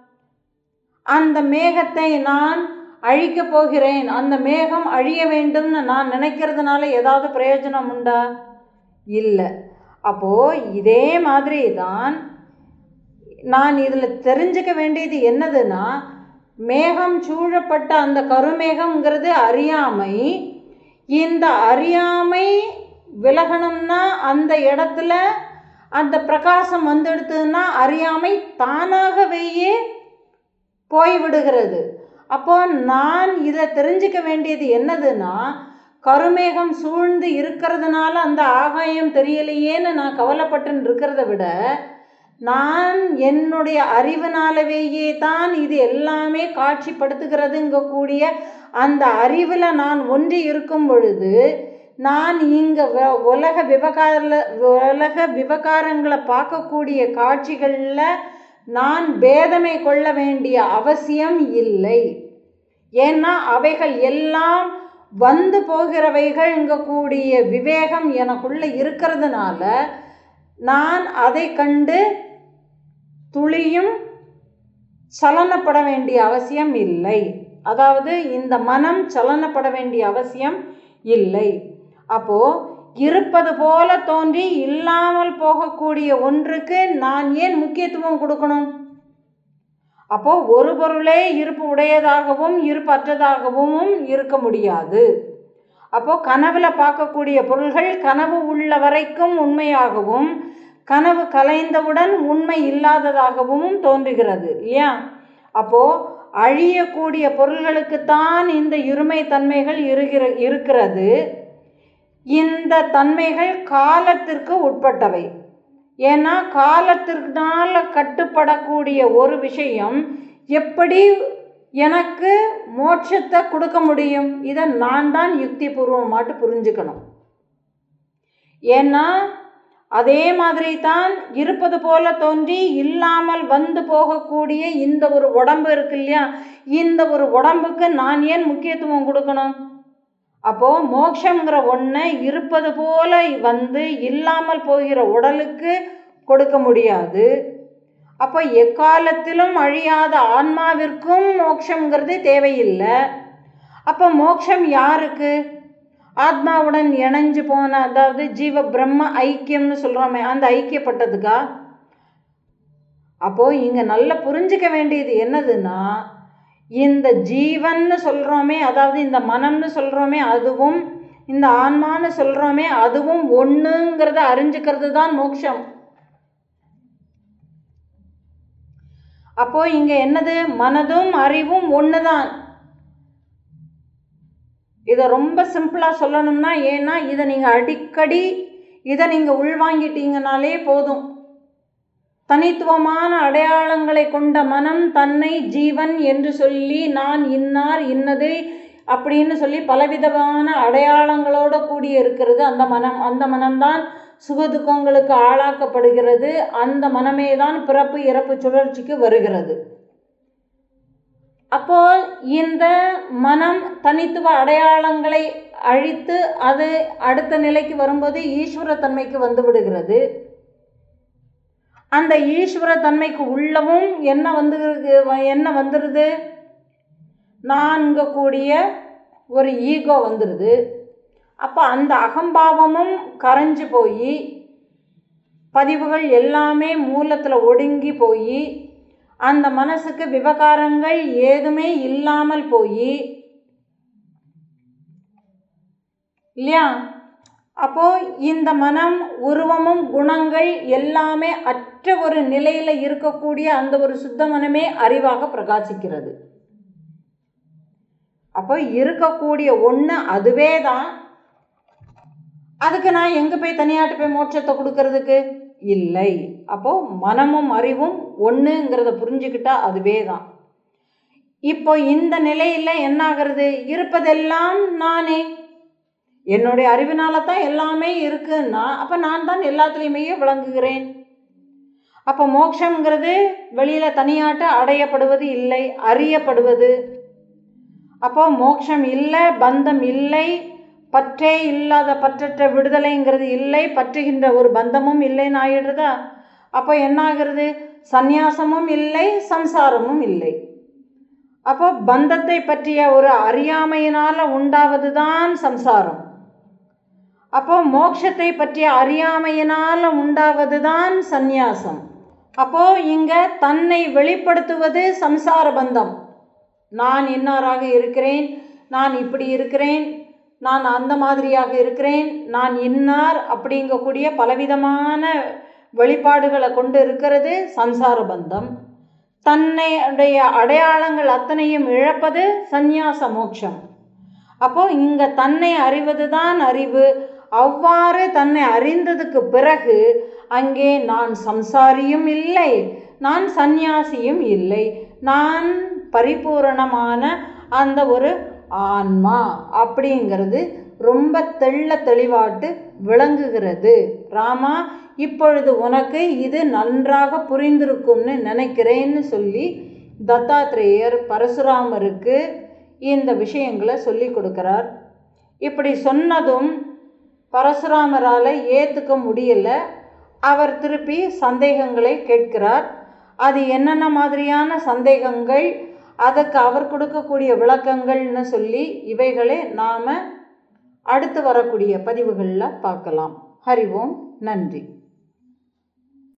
அந்த மேகத்தை நான் அழிக்க போகிறேன் அந்த மேகம் அழிய வேண்டும்னு நான் நினைக்கிறதுனால ஏதாவது பிரயோஜனம் உண்டா இல்லை அப்போது இதே மாதிரி தான் நான் இதில் தெரிஞ்சுக்க வேண்டியது என்னதுன்னா மேகம் சூழப்பட்ட அந்த கருமேகம்ங்கிறது அறியாமை இந்த அறியாமை விலகணும்னா அந்த இடத்துல அந்த பிரகாசம் வந்துடுத்துன்னா அறியாமை தானாகவேயே போய்விடுகிறது அப்போ நான் இதை தெரிஞ்சுக்க வேண்டியது என்னதுன்னா கருமேகம் சூழ்ந்து இருக்கிறதுனால அந்த ஆகாயம் தெரியலையேன்னு நான் கவலைப்பட்டுன்னு இருக்கிறத விட நான் என்னுடைய அறிவினாலவேயே தான் இது எல்லாமே காட்சிப்படுத்துகிறதுங்க கூடிய அந்த அறிவில் நான் ஒன்றி இருக்கும் பொழுது நான் இங்கே உலக விவகார உலக விவகாரங்களை பார்க்கக்கூடிய காட்சிகளில் நான் பேதமை கொள்ள வேண்டிய அவசியம் இல்லை ஏன்னா அவைகள் எல்லாம் வந்து போகிறவைகள்ங்க கூடிய விவேகம் எனக்குள்ளே இருக்கிறதுனால நான் அதை கண்டு துளியும் சலனப்பட வேண்டிய அவசியம் இல்லை அதாவது இந்த மனம் சலனப்பட வேண்டிய அவசியம் இல்லை அப்போ இருப்பது போல தோன்றி இல்லாமல் போகக்கூடிய ஒன்றுக்கு நான் ஏன் முக்கியத்துவம் கொடுக்கணும் அப்போ ஒரு பொருளே இருப்பு உடையதாகவும் இருப்பற்றதாகவும் இருக்க முடியாது அப்போ கனவுல பார்க்கக்கூடிய பொருள்கள் கனவு உள்ள வரைக்கும் உண்மையாகவும் கனவு கலைந்தவுடன் உண்மை இல்லாததாகவும் தோன்றுகிறது இல்லையா அப்போ அழியக்கூடிய பொருள்களுக்குத்தான் இந்த இருமை தன்மைகள் இருக்கிற இருக்கிறது இந்த தன்மைகள் காலத்திற்கு உட்பட்டவை ஏன்னா காலத்தினால கட்டுப்படக்கூடிய ஒரு விஷயம் எப்படி எனக்கு மோட்சத்தை கொடுக்க முடியும் இதை நான் தான் யுக்தி பூர்வமாட்டு புரிஞ்சுக்கணும் ஏன்னா அதே மாதிரி தான் இருப்பது போல தோன்றி இல்லாமல் வந்து போகக்கூடிய இந்த ஒரு உடம்பு இருக்கு இல்லையா இந்த ஒரு உடம்புக்கு நான் ஏன் முக்கியத்துவம் கொடுக்கணும் அப்போது மோட்சங்கிற ஒன்றை இருப்பது போல வந்து இல்லாமல் போகிற உடலுக்கு கொடுக்க முடியாது அப்போ எக்காலத்திலும் அழியாத ஆன்மாவிற்கும் மோட்சங்கிறது தேவையில்லை அப்போ மோட்சம் யாருக்கு ஆத்மாவுடன் இணைஞ்சு போன அதாவது ஜீவ பிரம்ம ஐக்கியம்னு சொல்கிறோமே அந்த ஐக்கியப்பட்டதுக்கா அப்போது இங்கே நல்லா புரிஞ்சிக்க வேண்டியது என்னதுன்னா இந்த ஜீவன்னு சொல்கிறோமே அதாவது இந்த மனம்னு சொல்கிறோமே அதுவும் இந்த ஆன்மான்னு சொல்கிறோமே அதுவும் ஒன்றுங்கிறத அறிஞ்சுக்கிறது தான் மோட்சம் அப்போ இங்க என்னது மனதும் அறிவும் ஒன்று தான் இதை ரொம்ப சிம்பிளாக சொல்லணும்னா ஏன்னா இதை நீங்கள் அடிக்கடி இதை நீங்கள் உள்வாங்கிட்டீங்கனாலே போதும் தனித்துவமான அடையாளங்களை கொண்ட மனம் தன்னை ஜீவன் என்று சொல்லி நான் இன்னார் இன்னது அப்படின்னு சொல்லி பலவிதமான அடையாளங்களோடு கூடி இருக்கிறது அந்த மனம் அந்த மனம்தான் சுகதுக்கங்களுக்கு ஆளாக்கப்படுகிறது அந்த மனமே தான் பிறப்பு இறப்பு சுழற்சிக்கு வருகிறது அப்போ இந்த மனம் தனித்துவ அடையாளங்களை அழித்து அது அடுத்த நிலைக்கு வரும்போது ஈஸ்வர தன்மைக்கு வந்து விடுகிறது அந்த ஈஸ்வர தன்மைக்கு உள்ளவும் என்ன வந்து என்ன வந்துடுது நான்கக்கூடிய ஒரு ஈகோ வந்துடுது அப்போ அந்த அகம்பாவமும் கரைஞ்சு போய் பதிவுகள் எல்லாமே மூலத்தில் ஒடுங்கி போய் அந்த மனசுக்கு விவகாரங்கள் ஏதுமே இல்லாமல் போய் இல்லையா அப்போ இந்த மனம் உருவமும் குணங்கள் எல்லாமே அற்ற ஒரு நிலையில் இருக்கக்கூடிய அந்த ஒரு சுத்த மனமே அறிவாக பிரகாசிக்கிறது அப்போ இருக்கக்கூடிய ஒன்று அதுவே தான் அதுக்கு நான் எங்கே போய் தனியாட்டு போய் மோட்சத்தை கொடுக்கறதுக்கு இல்லை அப்போ மனமும் அறிவும் ஒன்றுங்கிறத புரிஞ்சுக்கிட்டா அதுவே தான் இப்போ இந்த நிலையில் என்ன ஆகிறது இருப்பதெல்லாம் நானே என்னுடைய அறிவினால தான் எல்லாமே இருக்குன்னா அப்போ நான் தான் எல்லாத்துலேயுமே விளங்குகிறேன் அப்போ மோட்சங்கிறது வெளியில் தனியாட்டு அடையப்படுவது இல்லை அறியப்படுவது அப்போ மோட்சம் இல்லை பந்தம் இல்லை பற்றே இல்லாத பற்றற்ற விடுதலைங்கிறது இல்லை பற்றுகின்ற ஒரு பந்தமும் இல்லைன்னு ஆகிடுறதா அப்போ என்ன ஆகிறது சந்நியாசமும் இல்லை சம்சாரமும் இல்லை அப்போ பந்தத்தை பற்றிய ஒரு அறியாமையினால் உண்டாவது தான் சம்சாரம் அப்போ மோட்சத்தை பற்றிய அறியாமையினால் உண்டாவது தான் சந்நியாசம் அப்போ இங்க தன்னை வெளிப்படுத்துவது சம்சார பந்தம் நான் இன்னாராக இருக்கிறேன் நான் இப்படி இருக்கிறேன் நான் அந்த மாதிரியாக இருக்கிறேன் நான் இன்னார் அப்படிங்கக்கூடிய பலவிதமான வெளிப்பாடுகளை கொண்டு இருக்கிறது சம்சார பந்தம் தன்னையுடைய அடையாளங்கள் அத்தனையும் இழப்பது சந்நியாச மோட்சம் அப்போ இங்க தன்னை அறிவது தான் அறிவு அவ்வாறு தன்னை அறிந்ததுக்கு பிறகு அங்கே நான் சம்சாரியும் இல்லை நான் சந்நியாசியும் இல்லை நான் பரிபூரணமான அந்த ஒரு ஆன்மா அப்படிங்கிறது ரொம்ப தெள்ள தெளிவாட்டு விளங்குகிறது ராமா இப்பொழுது உனக்கு இது நன்றாக புரிந்திருக்கும்னு நினைக்கிறேன்னு சொல்லி தத்தாத்ரேயர் பரசுராமருக்கு இந்த விஷயங்களை சொல்லி கொடுக்குறார் இப்படி சொன்னதும் பரசுராமரால் ஏற்றுக்க முடியல அவர் திருப்பி சந்தேகங்களை கேட்கிறார் அது என்னென்ன மாதிரியான சந்தேகங்கள் அதுக்கு அவர் கொடுக்கக்கூடிய விளக்கங்கள்னு சொல்லி இவைகளை நாம் அடுத்து வரக்கூடிய பதிவுகளில் பார்க்கலாம் ஹரி ஓம் நன்றி